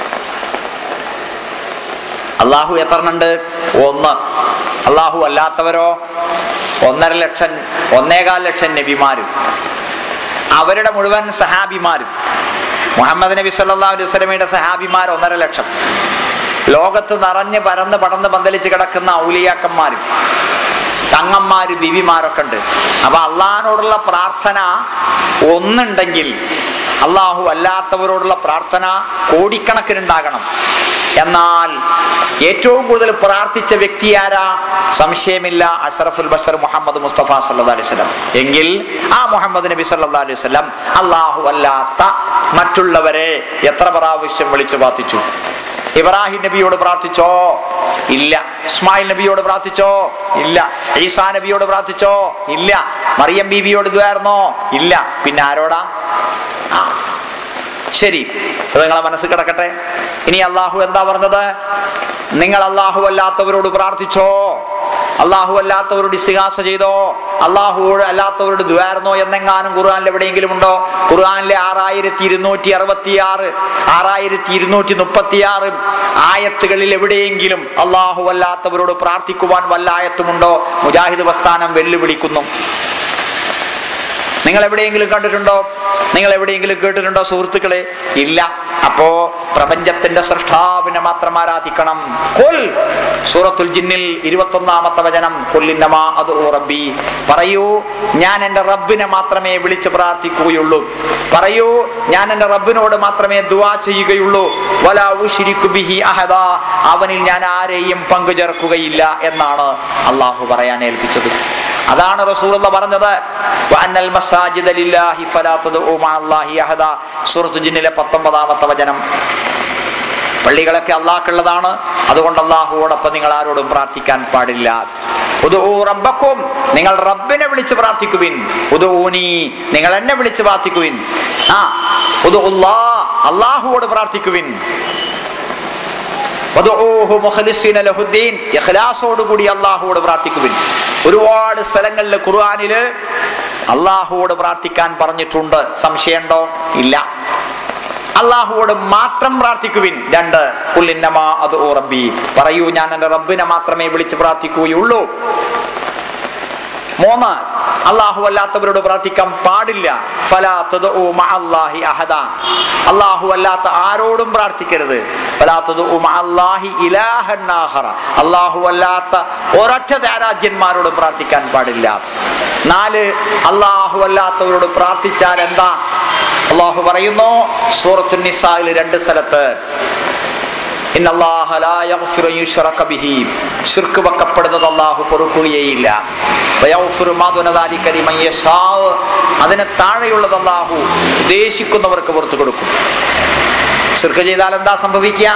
അള്ളാഹു എത്രണ്ണുണ്ട് ഒന്ന് അള്ളാഹു അല്ലാത്തവരോ ഒന്നര ലക്ഷം ഒന്നേകാൽ ലക്ഷം നബിമാരും അവരുടെ മുഴുവൻ സഹാബിമാരും മുഹമ്മദ് നബി സല്ലാ അലൈഹി സ്വലമയുടെ സഹാബിമാർ ഒന്നര ലക്ഷം ലോകത്ത് നിറഞ്ഞ് പരന്ന് പടന്ന് പന്തലിച്ച് കിടക്കുന്ന ഔലിയാക്കന്മാരും തങ്ങന്മാര് ബിവിമാരൊക്കെ ഉണ്ട് അപ്പൊ അള്ളഹാനോടുള്ള പ്രാർത്ഥന ഒന്നുണ്ടെങ്കിൽ അള്ളാഹു അല്ലാത്തവരോടുള്ള പ്രാർത്ഥന കോടിക്കണക്കിനുണ്ടാകണം എന്നാൽ ഏറ്റവും കൂടുതൽ പ്രാർത്ഥിച്ച വ്യക്തി ആരാ സംശയമില്ല അഷറഫുൽ ബഷർ മുഹമ്മദ് മുസ്തഫ സല്ലാ അലൈഹി സ്വലം എങ്കിൽ ആ മുഹമ്മദ് നബി സല്ലാ അലൈഹി സ്വലം അള്ളാഹു അല്ലാത്ത മറ്റുള്ളവരെ എത്ര പ്രാവശ്യം വിളിച്ചു പ്രാർത്ഥിച്ചു ഇബ്രാഹിം നബിയോട് പ്രാർത്ഥിച്ചോ ഇല്ല ഇസ്മായിൽ നബിയോട് പ്രാർത്ഥിച്ചോ ഇല്ല ഈസാ നബിയോട് പ്രാർത്ഥിച്ചോ ഇല്ല മറിയം ബീവിയോട് ഇതായിരുന്നോ ഇല്ല പിന്നെ ആരോടാ ആ ശരി അത് നിങ്ങളെ മനസ്സിൽ കിടക്കട്ടെ ഇനി അള്ളാഹു എന്താ പറഞ്ഞത് നിങ്ങൾ അള്ളാഹു അല്ലാത്തവരോട് പ്രാർത്ഥിച്ചോ അള്ളാഹു അല്ലാത്തവരോട് ഇസ്തിഹാസ ചെയ്തോ അള്ളാഹു അല്ലാത്തവരോട് ദ്വാരുന്നോ എന്നെങ്ങാനും ഖുർആാനിൽ എവിടെയെങ്കിലും ഉണ്ടോ ഖുർആാനിലെ ആറായിരത്തി ഇരുന്നൂറ്റി അറുപത്തി ആറ് ആറായിരത്തി ഇരുന്നൂറ്റി മുപ്പത്തി ആറ് ആയത്തുകളിൽ എവിടെയെങ്കിലും അള്ളാഹു അല്ലാത്തവരോട് പ്രാർത്ഥിക്കുവാൻ വല്ല ആയത്തുമുണ്ടോ മുജാഹിദ് പ്രസ്ഥാനം വെല്ലുവിളിക്കുന്നു നിങ്ങൾ എവിടെയെങ്കിലും കണ്ടിട്ടുണ്ടോ നിങ്ങൾ എവിടെയെങ്കിലും കേട്ടിട്ടുണ്ടോ സുഹൃത്തുക്കളെ ഇല്ല അപ്പോ പ്രപഞ്ചത്തിന്റെ സൃഷ്ടാവിനെ മാത്രം ആരാധിക്കണം കൊൽ സൂറത്തുൽ ജിന്നിൽ ഇരുപത്തൊന്നാമത്തെ വചനം കൊല്ലിന്നമാ അത് റബ്ബി പറയൂ ഞാൻ എൻ്റെ റബ്ബിനെ മാത്രമേ വിളിച്ച് പ്രാർത്ഥിക്കുകയുള്ളൂ പറയൂ ഞാൻ എൻ്റെ റബ്ബിനോട് മാത്രമേ ദുവാ ചെയ്യുകയുള്ളൂ വലാ ഉശ്രിക്കു ബിഹി അഹദ അവനിൽ ഞാൻ ആരെയും പങ്കുചേർക്കുകയില്ല എന്നാണ് അള്ളാഹു പറയാൻ ഏൽപ്പിച്ചത് അതാണ് റസൂലുള്ള പറഞ്ഞത് വഅന്നൽ മസാജിദ ലില്ലാഹി ഫലാ തദ്ഉ മഅല്ലാഹി അഹദ സൂറത്ത് ജിന്നിലെ 19ാമത്തെ വചനം പള്ളികളൊക്കെ അള്ളാഹ്ക്കുള്ളതാണ് അതുകൊണ്ട് അള്ളാഹുവോടൊപ്പം നിങ്ങൾ ആരോടും പ്രാർത്ഥിക്കാൻ പാടില്ല ഉദുഊ റബ്ബക്കും നിങ്ങൾ റബ്ബിനെ വിളിച്ച് പ്രാർത്ഥിക്കുവിൻ ഉദൂനി നിങ്ങൾ എന്നെ വിളിച്ച് പ്രാർത്ഥിക്കുവിൻ ആ ഉദുല്ലാ അള്ളാഹുവോട് പ്രാർത്ഥിക്കുവിൻ കൂടി അള്ളാഹുവോട് പ്രാർത്ഥിക്കുവിൻ ഒരുപാട് സ്ഥലങ്ങളിൽ ഖുർആാനില് അള്ളാഹുവോട് പ്രാർത്ഥിക്കാൻ പറഞ്ഞിട്ടുണ്ട് സംശയമുണ്ടോ ഇല്ല അള്ളാഹുവോട് മാത്രം പ്രാർത്ഥിക്കുവിൻ രണ്ട് കുല്ലിന്നമാ അത് ഓ റബ്ബി പറയൂ ഞാൻ എൻ്റെ റബ്ബിനെ മാത്രമേ വിളിച്ച് പ്രാർത്ഥിക്കുകയുള്ളൂ മൂന്ന് അള്ളാഹു അല്ലാത്തവരോട് പ്രാർത്ഥിക്കാൻ പാടില്ല ഫലാ തദ്ഉ മഅല്ലാഹി അഹദ അള്ളാഹു അല്ലാത്ത ആരോടും പ്രാർത്ഥിക്കരുത് ഫലാ തദ്ഉ മഅല്ലാഹി ഇലാഹൻ ആഖറ അള്ളാഹു അല്ലാത്ത ഒരൊറ്റ ആരാധ്യന്മാരോടും പ്രാർത്ഥിക്കാൻ പാടില്ല നാല് അള്ളാഹു അല്ലാത്തവരോട് പ്രാർത്ഥിച്ചാൽ എന്താ അള്ളാഹു പറയുന്നു സൂറത്തു നിസായിൽ രണ്ട് സ്ഥലത്ത് ശിർക്ക് വെക്കപ്പെടുന്നത് അള്ളാഹു പൊറുക്കുകയില്ല അതിന് താഴെയുള്ളത് അള്ളാഹു ഉദ്ദേശിക്കുന്നവർക്ക് പുറത്തു കൊടുക്കും ശിർക്ക് ചെയ്താൽ എന്താ സംഭവിക്കുക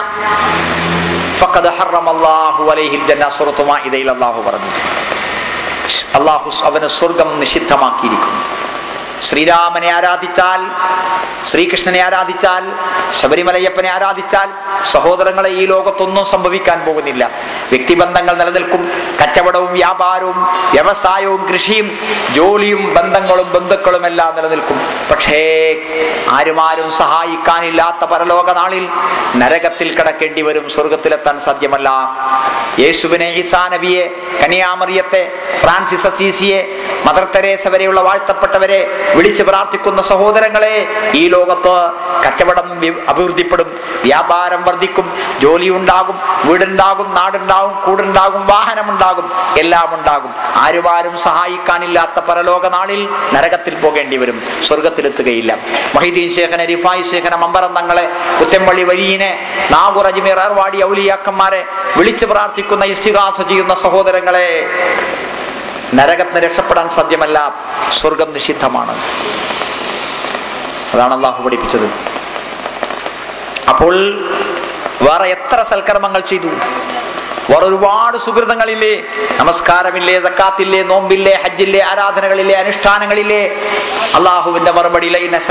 അള്ളാഹു പറഞ്ഞു അള്ളാഹു അവന് സ്വർഗം നിഷിദ്ധമാക്കിയിരിക്കുന്നു ശ്രീരാമനെ ആരാധിച്ചാൽ ശ്രീകൃഷ്ണനെ ആരാധിച്ചാൽ ശബരിമലയ്യപ്പനെ ആരാധിച്ചാൽ സഹോദരങ്ങളെ ഈ ലോകത്തൊന്നും സംഭവിക്കാൻ പോകുന്നില്ല വ്യക്തിബന്ധങ്ങൾ നിലനിൽക്കും കച്ചവടവും വ്യാപാരവും വ്യവസായവും കൃഷിയും ജോലിയും ബന്ധങ്ങളും ബന്ധുക്കളും എല്ലാം നിലനിൽക്കും പക്ഷേ ആരുമാരും സഹായിക്കാനില്ലാത്ത പരലോക നാളിൽ നരകത്തിൽ കിടക്കേണ്ടി വരും സ്വർഗത്തിലെത്താൻ സാധ്യമല്ല യേശുവിനെ ഈസാ നബിയെ കനിയാമറിയത്തെ ഫ്രാൻസിസ് അസീസിയെ മദർ തെരേസ വരെയുള്ള വാഴ്ത്തപ്പെട്ടവരെ വിളിച്ച് പ്രാർത്ഥിക്കുന്ന സഹോദരങ്ങളെ ഈ ലോകത്ത് കച്ചവടം അഭിവൃദ്ധിപ്പെടും വ്യാപാരം വർദ്ധിക്കും ജോലി ഉണ്ടാകും വീടുണ്ടാകും നാടുണ്ടാകും കൂടുണ്ടാകും വാഹനമുണ്ടാകും എല്ലാം ഉണ്ടാകും ആരുമാരും സഹായിക്കാനില്ലാത്ത പരലോക നാളിൽ നരകത്തിൽ പോകേണ്ടി വരും സ്വർഗത്തിലെത്തുകയില്ല മൊഹീദ്ദീൻ ശേഖന റിഫായി ശേഖന മമ്പറം തങ്ങളെ കുറ്റമ്പള്ളി വരീനെ നാഗൂർ അജ്മീർ ഏർവാടി ഔലിയാക്കന്മാരെ വിളിച്ച് പ്രാർത്ഥിക്കുന്ന ഇസ്തിഹാസ ചെയ്യുന്ന സഹോദരങ്ങളെ നരകത്തിന് രക്ഷപ്പെടാൻ സാധ്യമല്ല സ്വർഗം നിഷിദ്ധമാണ് അതാണ് അള്ളാഹു പഠിപ്പിച്ചത് അപ്പോൾ വേറെ എത്ര സൽക്കർമ്മങ്ങൾ ചെയ്തു വേറെ ഒരുപാട് സുഹൃതങ്ങളില്ലേ നമസ്കാരമില്ലേ സക്കാത്തില്ലേ നോമ്പില്ലേ ഹജ്ജില്ലേ ആരാധനകളില്ലേ അനുഷ്ഠാനങ്ങളില്ലേ അള്ളാഹുവിന്റെ മറുപടി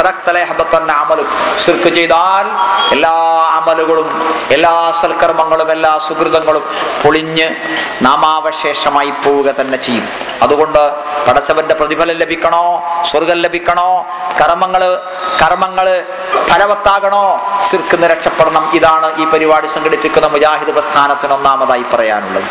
ശിർക്ക് ചെയ്താൽ എല്ലാ അമലുകളും എല്ലാ സൽക്കർമ്മങ്ങളും എല്ലാ സുഹൃതങ്ങളും പൊളിഞ്ഞ് നാമാവശേഷമായി പോവുക തന്നെ ചെയ്യും അതുകൊണ്ട് പടച്ചവന്റെ പ്രതിഫലം ലഭിക്കണോ സ്വർഗം ലഭിക്കണോ കർമ്മങ്ങള് കർമ്മങ്ങള് ഫലവത്താകണോ സിർക്കിന്ന് രക്ഷപ്പെടണം ഇതാണ് ഈ പരിപാടി സംഘടിപ്പിക്കുന്ന മുജാഹിദ് പ്രസ്ഥാനത്തിന് ഒന്നാമതായി പറയാനുള്ളത്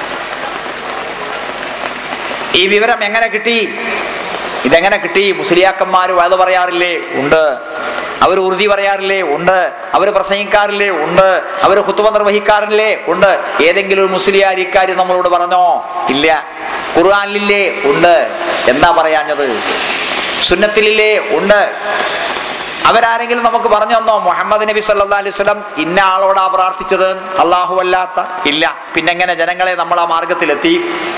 ഈ വിവരം എങ്ങനെ കിട്ടി ഇതെങ്ങനെ കിട്ടി മുസ്ലിയാക്കന്മാർ വയത് പറയാറില്ലേ ഉണ്ട് അവർ ഉറുതി പറയാറില്ലേ ഉണ്ട് അവർ പ്രസംഗിക്കാറില്ലേ ഉണ്ട് അവർ കുത്തുവ നിർവഹിക്കാറില്ലേ ഉണ്ട് ഏതെങ്കിലും ഒരു മുസ്ലിയാർ ഇക്കാര്യം നമ്മളോട് പറഞ്ഞോ ഇല്ല ഖുർആാനിലില്ലേ ഉണ്ട് എന്താ പറയാഞ്ഞത് സുന്നത്തിലില്ലേ ഉണ്ട് അവരാരെങ്കിലും നമുക്ക് പറഞ്ഞു തന്നോ മുഹമ്മദ് നബി സല്ലാ അലൈഹി സ്വലം ഇന്ന ആളോടാ പ്രാർത്ഥിച്ചത് അള്ളാഹു അല്ലാത്ത ഇല്ല പിന്നെങ്ങനെ ജനങ്ങളെ നമ്മൾ ആ മാർഗത്തിലെത്തി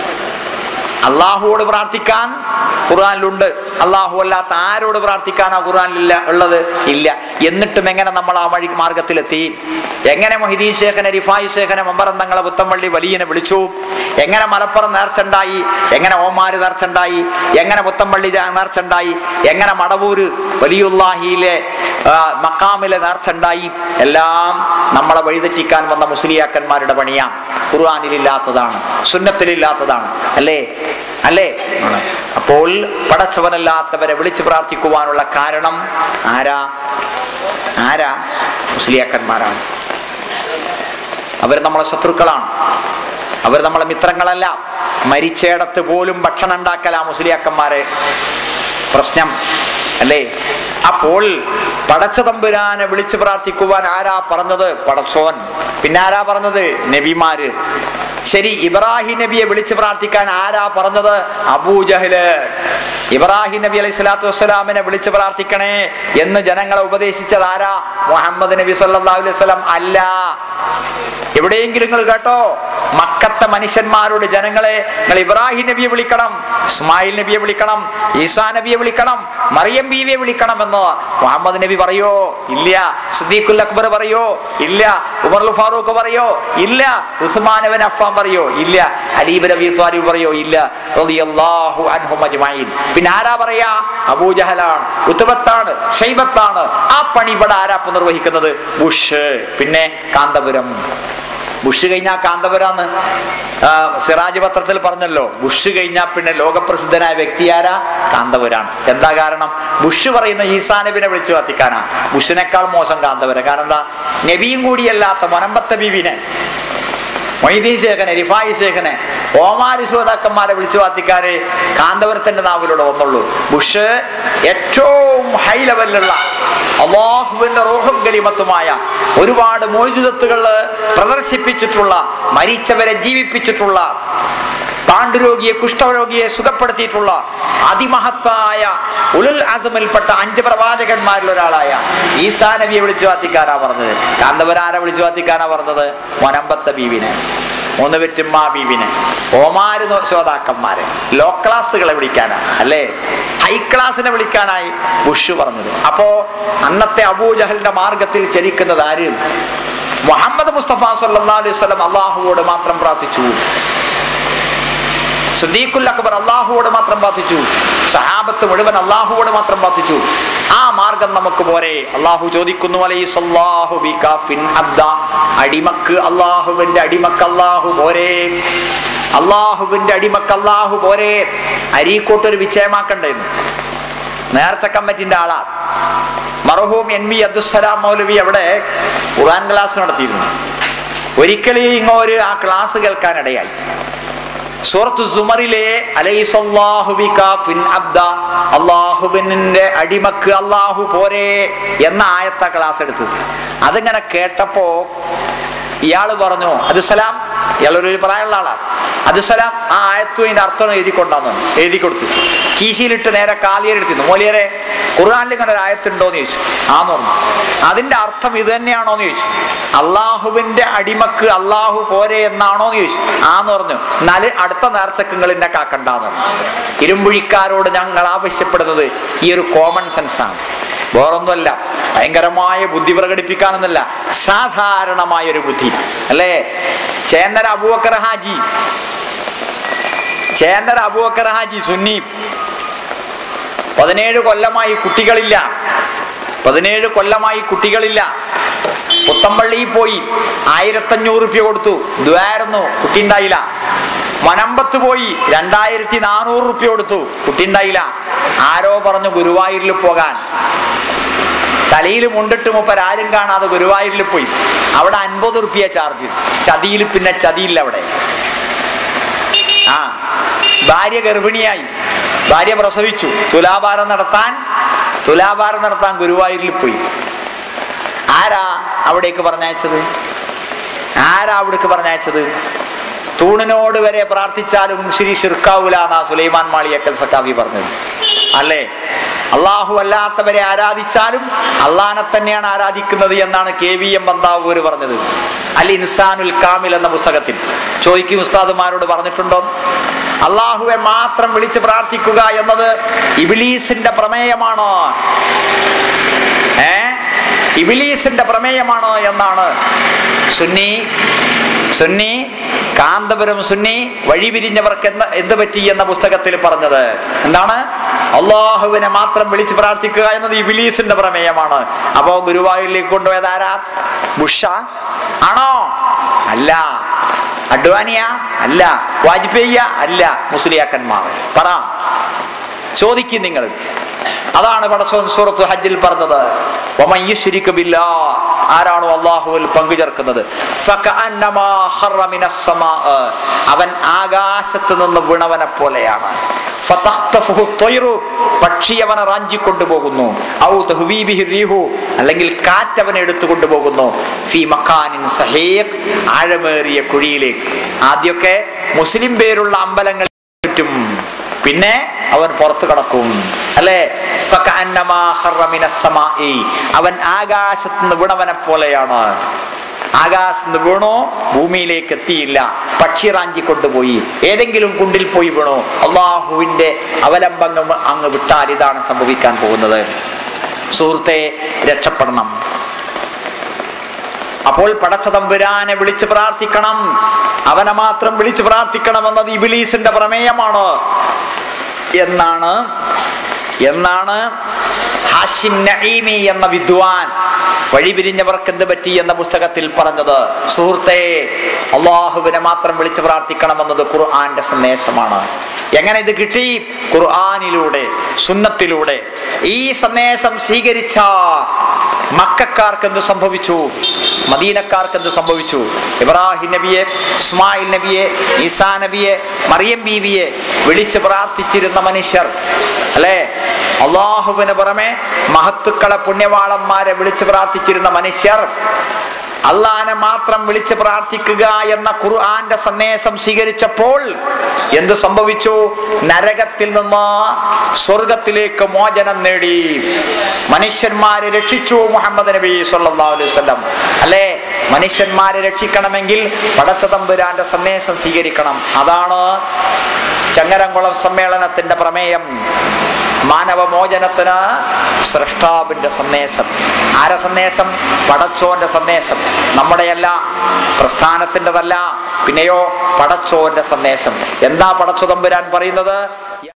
അള്ളാഹുവോട് പ്രാർത്ഥിക്കാൻ ഖുർആാനിലുണ്ട് അള്ളാഹു അല്ലാത്ത ആരോട് പ്രാർത്ഥിക്കാനാ ഖുർആാനിലില്ല ഉള്ളത് ഇല്ല എന്നിട്ടും എങ്ങനെ നമ്മൾ ആ വഴി മാർഗത്തിലെത്തി എങ്ങനെ മൊഹിദീൻ ശേഖനെ റിഫായി ശേഖനെ മമ്പറന്തങ്ങളെ പുത്തമ്പള്ളി വലിയനെ വിളിച്ചു എങ്ങനെ മലപ്പുറം നേർച്ചുണ്ടായി എങ്ങനെ ഓമാര് നേർച്ചുണ്ടായി എങ്ങനെ പുത്തമ്പള്ളി നേർച്ചുണ്ടായി എങ്ങനെ മടവൂര് വലിയുല്ലാഹിയിലെ മക്കാമിലെ നേർച്ചുണ്ടായി എല്ലാം നമ്മളെ വഴിതെറ്റിക്കാൻ വന്ന മുസ്ലിയാക്കന്മാരുടെ പണിയാം ഖുർആാനിലില്ലാത്തതാണ് സുന്നത്തിലില്ലാത്തതാണ് അല്ലേ അല്ലേ അപ്പോൾ പടച്ചവനല്ലാത്തവരെ വിളിച്ചു പ്രാർത്ഥിക്കുവാനുള്ള കാരണം ആരാ ആരാ മുസ്ലിയാക്കന്മാരാണ് അവർ നമ്മളെ ശത്രുക്കളാണ് അവർ നമ്മളെ മിത്രങ്ങളല്ല മരിച്ചേടത്ത് പോലും ഭക്ഷണം ഉണ്ടാക്കലാ മുസ്ലിയാക്കന്മാരെ പ്രശ്നം അല്ലേ അപ്പോൾ പടച്ച തമ്പുരാനെ വിളിച്ചു പ്രാർത്ഥിക്കുവാൻ ആരാ പറഞ്ഞത് പടച്ചോൻ പിന്നെ ആരാ പറഞ്ഞത് നബിമാര് ശരി ഇബ്രാഹിം നബിയെ വിളിച്ചു പ്രാർത്ഥിക്കാൻ ആരാ പറഞ്ഞത് അബൂജഹല് ഇബ്രാഹിം നബി അലൈഹി സ്വലാത്തു വസ്സലാമിനെ വിളിച്ചു പ്രാർത്ഥിക്കണേ എന്ന് ജനങ്ങളെ ഉപദേശിച്ചത് ആരാ മുഹമ്മദ് നബി സല്ലാ അലൈഹി സ്വലം അല്ല എവിടെയെങ്കിലും നിങ്ങൾ കേട്ടോ മക്കത്തെ മനുഷ്യന്മാരോട് ജനങ്ങളെ നിങ്ങൾ ഇബ്രാഹിം നബിയെ വിളിക്കണം ഇസ്മായിൽ നബിയെ വിളിക്കണം ഈസാ നബിയെ വിളിക്കണം മറിയം ബീവിയെ വിളിക്കണം എന്ന് മുഹമ്മദ് നബി പറയോ ഇല്ല സുദ്ദീഖുൽ അക്ബർ പറയോ ഇല്ല ഉമർ ഫാറൂഖ് പറയോ ഇല്ല ഉസ്മാൻ ബിൻ അഫ്ഫാൻ പറയോ ഇല്ല അലീബ് നബി ത്വാലിബ് പറയോ ഇല്ല റളിയല്ലാഹു അൻഹും അജ്മഈൻ പിന്നെ ആരാ പറയാ അബൂജഹലാണ് ഉത്തബത്താണ് ഷൈബത്താണ് ആ പണി ഇവിടെ ആരാപ്പ് നിർവഹിക്കുന്നത് ബുഷ് പിന്നെ കാന്തപുരം ബുഷ് കഴിഞ്ഞാൽ കാന്തപുരാന്ന് സിറാജ് പത്രത്തിൽ പറഞ്ഞല്ലോ ബുഷ് കഴിഞ്ഞാൽ പിന്നെ ലോകപ്രസിദ്ധനായ വ്യക്തി ആരാ കാന്തപുരാണ് എന്താ കാരണം ബുഷ് പറയുന്ന ഈസാ നബിനെ വിളിച്ചു കത്തിക്കാനാ ബുഷിനേക്കാൾ മോശം കാന്തപുരം കാരണം എന്താ നബിയും കൂടിയല്ലാത്ത മൊനമ്പത്തെ ബീവിനെ മൊയ്തീൻ ശേഖനെ റിഫായി ശേഖനെ ഓമാരി ശ്രോതാക്കന്മാരെ വിളിച്ചു വാത്തിക്കാരെ കാന്തപുരത്തിന്റെ നാവിലൂടെ വന്നുള്ളൂ ബുഷ് ഏറ്റവും ഹൈ ലെവലിലുള്ള അള്ളാഹുവിന്റെ റോഹും ഗലിമത്തുമായ ഒരുപാട് മോചിതത്തുകൾ പ്രദർശിപ്പിച്ചിട്ടുള്ള മരിച്ചവരെ ജീവിപ്പിച്ചിട്ടുള്ള പാണ്ഡുരോഗിയെ കുഷ്ഠരോഗിയെ സുഖപ്പെടുത്തിയിട്ടുള്ള അതിമഹത്തായ ഉലുൽ അസമിൽപ്പെട്ട അഞ്ച് പ്രവാചകന്മാരിൽ ഒരാളായ ഈസാ നബിയെ വിളിച്ചു വാത്തിക്കാനാ പറഞ്ഞത് കാന്തപുരാരെ വിളിച്ചു വാത്തിക്കാനാ പറഞ്ഞത് മൊനമ്പത്ത ബീവിനെ മൂന്ന് പെറ്റുമ്മ ബീവിനെ ഓമാര് ശ്രോതാക്കന്മാരെ ലോ ക്ലാസ്സുകളെ വിളിക്കാനാ അല്ലേ ഹൈ ക്ലാസ്സിനെ വിളിക്കാനായി ബുഷ് പറഞ്ഞത് അപ്പോ അന്നത്തെ അബൂജഹലിന്റെ മാർഗത്തിൽ ചരിക്കുന്നത് ആര് മുഹമ്മദ് മുസ്തഫ സല്ലാ അലൈഹി സ്വലം അള്ളാഹുവോട് മാത്രം പ്രാർത്ഥിച്ചു സുദ്ദീഖുൽ അക്ബർ അള്ളാഹുവോട് മാത്രം പ്രാർത്ഥിച്ചു സഹാബത്ത് മുഴുവൻ അള്ളാഹുവോട് മാത്രം പ്രാർത്ഥിച്ചു ആ മാർഗം നമുക്ക് പോരെ അള്ളാഹു ചോദിക്കുന്നു അടിമക്ക് അള്ളാഹുവിന്റെ അടിമക്ക് അള്ളാഹു പോരെ അള്ളാഹുവിന്റെ അടിമക്ക് അള്ളാഹു പോരെ അരീക്കോട്ടൊരു വിജയമാക്കണ്ടേന്ന് നേർച്ച കമ്മിറ്റിന്റെ ആളാ മർഹൂം എൻ വി അബ്ദുസലാം മൗലവി അവിടെ ഖുറാൻ ക്ലാസ് നടത്തിയിരുന്നു ഒരിക്കലും ഇങ്ങോര് ആ ക്ലാസ് കേൾക്കാനിടയായി സൂറത്ത് സുമറിലെ അള്ളാഹുബിന്റെ അടിമക്ക് അള്ളാഹു പോരെ എന്ന ആയത്ത ക്ലാസ് എടുത്തു അതിങ്ങനെ കേട്ടപ്പോ ഇയാള് പറഞ്ഞു അബ്ദുസലാം ഇയാളൊരു പ്രായമുള്ള ആളാണ് അബ്ദുസലാം ആ ആയത്തു അതിന്റെ അർത്ഥം എഴുതി കൊണ്ടാന്ന് എഴുതി കൊടുത്തു കീശിയിലിട്ട് നേരെ കാലിയരെടുത്തിരുന്നു മോലിയരെ ഖുർആാനിൽ ഇങ്ങനെ ഒരു ആയത്തുണ്ടോന്ന് ചോദിച്ചു ആന്ന് പറഞ്ഞു അതിന്റെ അർത്ഥം ഇത് തന്നെയാണോന്ന് ചോദിച്ചു അള്ളാഹുവിന്റെ അടിമക്ക് അള്ളാഹു പോരെ എന്നാണോ എന്ന് ചോദിച്ചു ആന്ന് പറഞ്ഞു എന്നാല് അടുത്ത നേർച്ചക്ക് നിങ്ങൾ എന്നെ കാക്കണ്ടെന്ന് പറഞ്ഞു ഇരുമ്പുഴിക്കാരോട് ഞങ്ങൾ ആവശ്യപ്പെടുന്നത് ഈ ഒരു കോമൺ സെൻസ് ആണ് വേറൊന്നുമല്ല ഭയങ്കരമായ ബുദ്ധി പ്രകടിപ്പിക്കാനൊന്നല്ല സാധാരണമായ ഒരു ബുദ്ധി അല്ലേ ചേന്നര അബൂബക്കർ ഹാജി ചേന്നര അബൂബക്കർ ഹാജി സുന്നി പതിനേഴ് കൊല്ലമായി കുട്ടികളില്ല പതിനേഴ് കൊല്ലമായി കുട്ടികളില്ല പുത്തമ്പള്ളിയിൽ പോയി ആയിരത്തഞ്ഞൂറ് റുപ്യ കൊടുത്തു ദ്വായിരുന്നു കുട്ടി ഉണ്ടായില്ല മനമ്പത്ത് പോയി രണ്ടായിരത്തി നാനൂറ് റുപ്യ കൊടുത്തു കുട്ടി ഉണ്ടായില്ല ആരോ പറഞ്ഞു ഗുരുവായൂരിൽ പോകാൻ തലയിൽ മുണ്ടിട്ട് മുപ്പർ ആരും കാണാതെ ഗുരുവായൂരിൽ പോയി അവിടെ അൻപത് റുപ്യ ചാർജ് ചതിയിൽ പിന്നെ ചതിയില്ല അവിടെ ആ ഭാര്യ ഗർഭിണിയായി ഭാര്യ പ്രസവിച്ചു തുലാഭാരം നടത്താൻ തുലാഭാരം നടത്താൻ ഗുരുവായൂരിൽ പോയി ആരാ അവിടേക്ക് പറഞ്ഞയച്ചത് ആരാ അവിടേക്ക് പറഞ്ഞയച്ചത് തൂണിനോട് വരെ പ്രാർത്ഥിച്ചാലും ശ്രീ ഷിർക്കാവൂല എന്നാ സുലൈമാൻ മാളിയക്കൽ സക്കാവി പറഞ്ഞത് അല്ലേ അള്ളാഹു അല്ലാത്തവരെ ആരാധിച്ചാലും അള്ളാനെ തന്നെയാണ് ആരാധിക്കുന്നത് എന്നാണ് കെ വി എം ബന്താവൂർ പറഞ്ഞത് അൽ ഇൻസാനുൽ കാമിൽ എന്ന പുസ്തകത്തിൽ ചോദിക്കും ഉസ്താദുമാരോട് പറഞ്ഞിട്ടുണ്ടോ അള്ളാഹുവെ മാത്രം വിളിച്ച് പ്രാർത്ഥിക്കുക എന്നത് ഇബിലീസിന്റെ പ്രമേയമാണ് ഏ ഇബിലീസിന്റെ പ്രമേയമാണ് എന്നാണ് സുന്നി സുന്നി കാന്തപുരം സുന്നി വഴിപിരിഞ്ഞവർക്ക് എന്ന് എന്ത് പറ്റി എന്ന പുസ്തകത്തിൽ പറഞ്ഞത് എന്താണ് അള്ളാഹുവിനെ മാത്രം വിളിച്ച് പ്രാർത്ഥിക്കുക എന്നത് ഇബിലീസിന്റെ പ്രമേയമാണ് അപ്പോ ഗുരുവായൂരിലേക്ക് കൊണ്ടുപോയത് ആരാ ബുഷ ആണോ അല്ല അഡ്വാനിയ അല്ല വാജ്പേയിയ അല്ല മുസ്ലിയാക്കന്മാർ പറ ചോദിക്കും നിങ്ങൾ അതാണ് പടച്ചോൻ സൂറത്ത് ഹജ്ജിൽ പറഞ്ഞത് വമൻ യുശ്രിക് ബില്ലാഹ് ആരാണോ അള്ളാഹുവിൽ പങ്കു ചേർക്കുന്നത് ഫകഅന്നമാ ഖറ മിനസ് സമാ അവൻ ആകാശത്ത് നിന്ന് വീണവനെ പോലെയാണ് ഫതഖ്തഫുഹു ത്വയ്റു പക്ഷി അവനെ റാഞ്ചിക്കൊണ്ടുപോകുന്നു ഔ തഹ്വീ ബിഹി റീഹു അല്ലെങ്കിൽ കാറ്റ് അവനെ എടുത്തുകൊണ്ടുപോകുന്നു ഫി മക്കാനിൻ സഹീഖ് ആഴമേറിയ കുഴിയിലേക്ക് ആദ്യമൊക്കെ മുസ്ലിം പേരുള്ള അമ്പലങ്ങൾ ചുറ്റും പിന്നെ അവൻ പുറത്തു കടക്കും അല്ലേ ഫകഅന്നമാ ഖറ മിനസ് സമാഇ. അവൻ ആകാശത്ത് നിന്ന് വീണവനെ പോലെയാണ് ആകാശത്ത് നിന്ന് വീണു ഭൂമിയിലേക്ക് എത്തിയില്ല പക്ഷി റാഞ്ചി കൊണ്ടുപോയി ഏതെങ്കിലും കുണ്ടിൽ പോയി വീണു അള്ളാഹുവിന്റെ അവലംബങ്ങൾ അങ്ങ് വിട്ടാൽ ഇതാണ് സംഭവിക്കാൻ പോകുന്നത് സുഹൃത്തെ രക്ഷപ്പെടണം അപ്പോൾ പടച്ച തമ്പുരാനെ വിളിച്ച് പ്രാർത്ഥിക്കണം അവനെ മാത്രം വിളിച്ച് പ്രാർത്ഥിക്കണം എന്നത് ഇബിലീസിന്റെ പ്രമേയമാണ് എന്നാണ് എന്നാണ് ഹാഷിം നഈമി എന്ന വിദ്വാൻ വഴിപിരിഞ്ഞവർക്ക് എന്ത് പറ്റി എന്ന പുസ്തകത്തിൽ പറഞ്ഞത് സുഹൃത്തെ അള്ളാഹുവിനെ മാത്രം വിളിച്ച് പ്രാർത്ഥിക്കണമെന്നത് ഖുർആന്റെ സന്ദേശമാണ് എങ്ങനെ ഇത് കിട്ടി ഖുർആനിലൂടെ സുന്നത്തിലൂടെ ഈ സന്ദേശം സ്വീകരിച്ച മക്കാർക്ക് എന്ത് സംഭവിച്ചു മദീനക്കാർക്ക് എന്ത് സംഭവിച്ചു ഇബ്രാഹിം നബിയെ ഇസ്മായിൽ നബിയെ ഈസാ നബിയെ മറിയം ബീവിയെ വിളിച്ച് പ്രാർത്ഥിച്ചിരുന്ന മനുഷ്യർ അല്ലേ അള്ളാഹുവിന് പുറമെ മഹത്തുക്കളെ പുണ്യവാളന്മാരെ വിളിച്ച് പ്രാർത്ഥിച്ചിരുന്ന മനുഷ്യർ അള്ളാനെ മാത്രം വിളിച്ച് പ്രാർത്ഥിക്കുക എന്ന ഖുർആന്റെ സന്ദേശം സ്വീകരിച്ചപ്പോൾ എന്ത് സംഭവിച്ചു നരകത്തിൽ നിന്ന് സ്വർഗത്തിലേക്ക് മോചനം നേടി മനുഷ്യന്മാരെ രക്ഷിച്ചു മുഹമ്മദ് നബി സല്ലല്ലാഹു അലൈഹി വസല്ലം അല്ലേ മനുഷ്യന്മാരെ രക്ഷിക്കണമെങ്കിൽ പടച്ചതമ്പുരാന്റെ സന്ദേശം സ്വീകരിക്കണം അതാണ് ചങ്ങരംകുളം സമ്മേളനത്തിന്റെ പ്രമേയം മാനവമോചനത്തിന് സൃഷ്ടാവിന്റെ സന്ദേശം ആര സന്ദേശം പടച്ചോന്റെ സന്ദേശം നമ്മുടെയല്ല പ്രസ്ഥാനത്തിൻ്റെതല്ല പിന്നെയോ പടച്ചോന്റെ സന്ദേശം എന്താ പടച്ചോ തമ്പുരാൻ പറയുന്നത്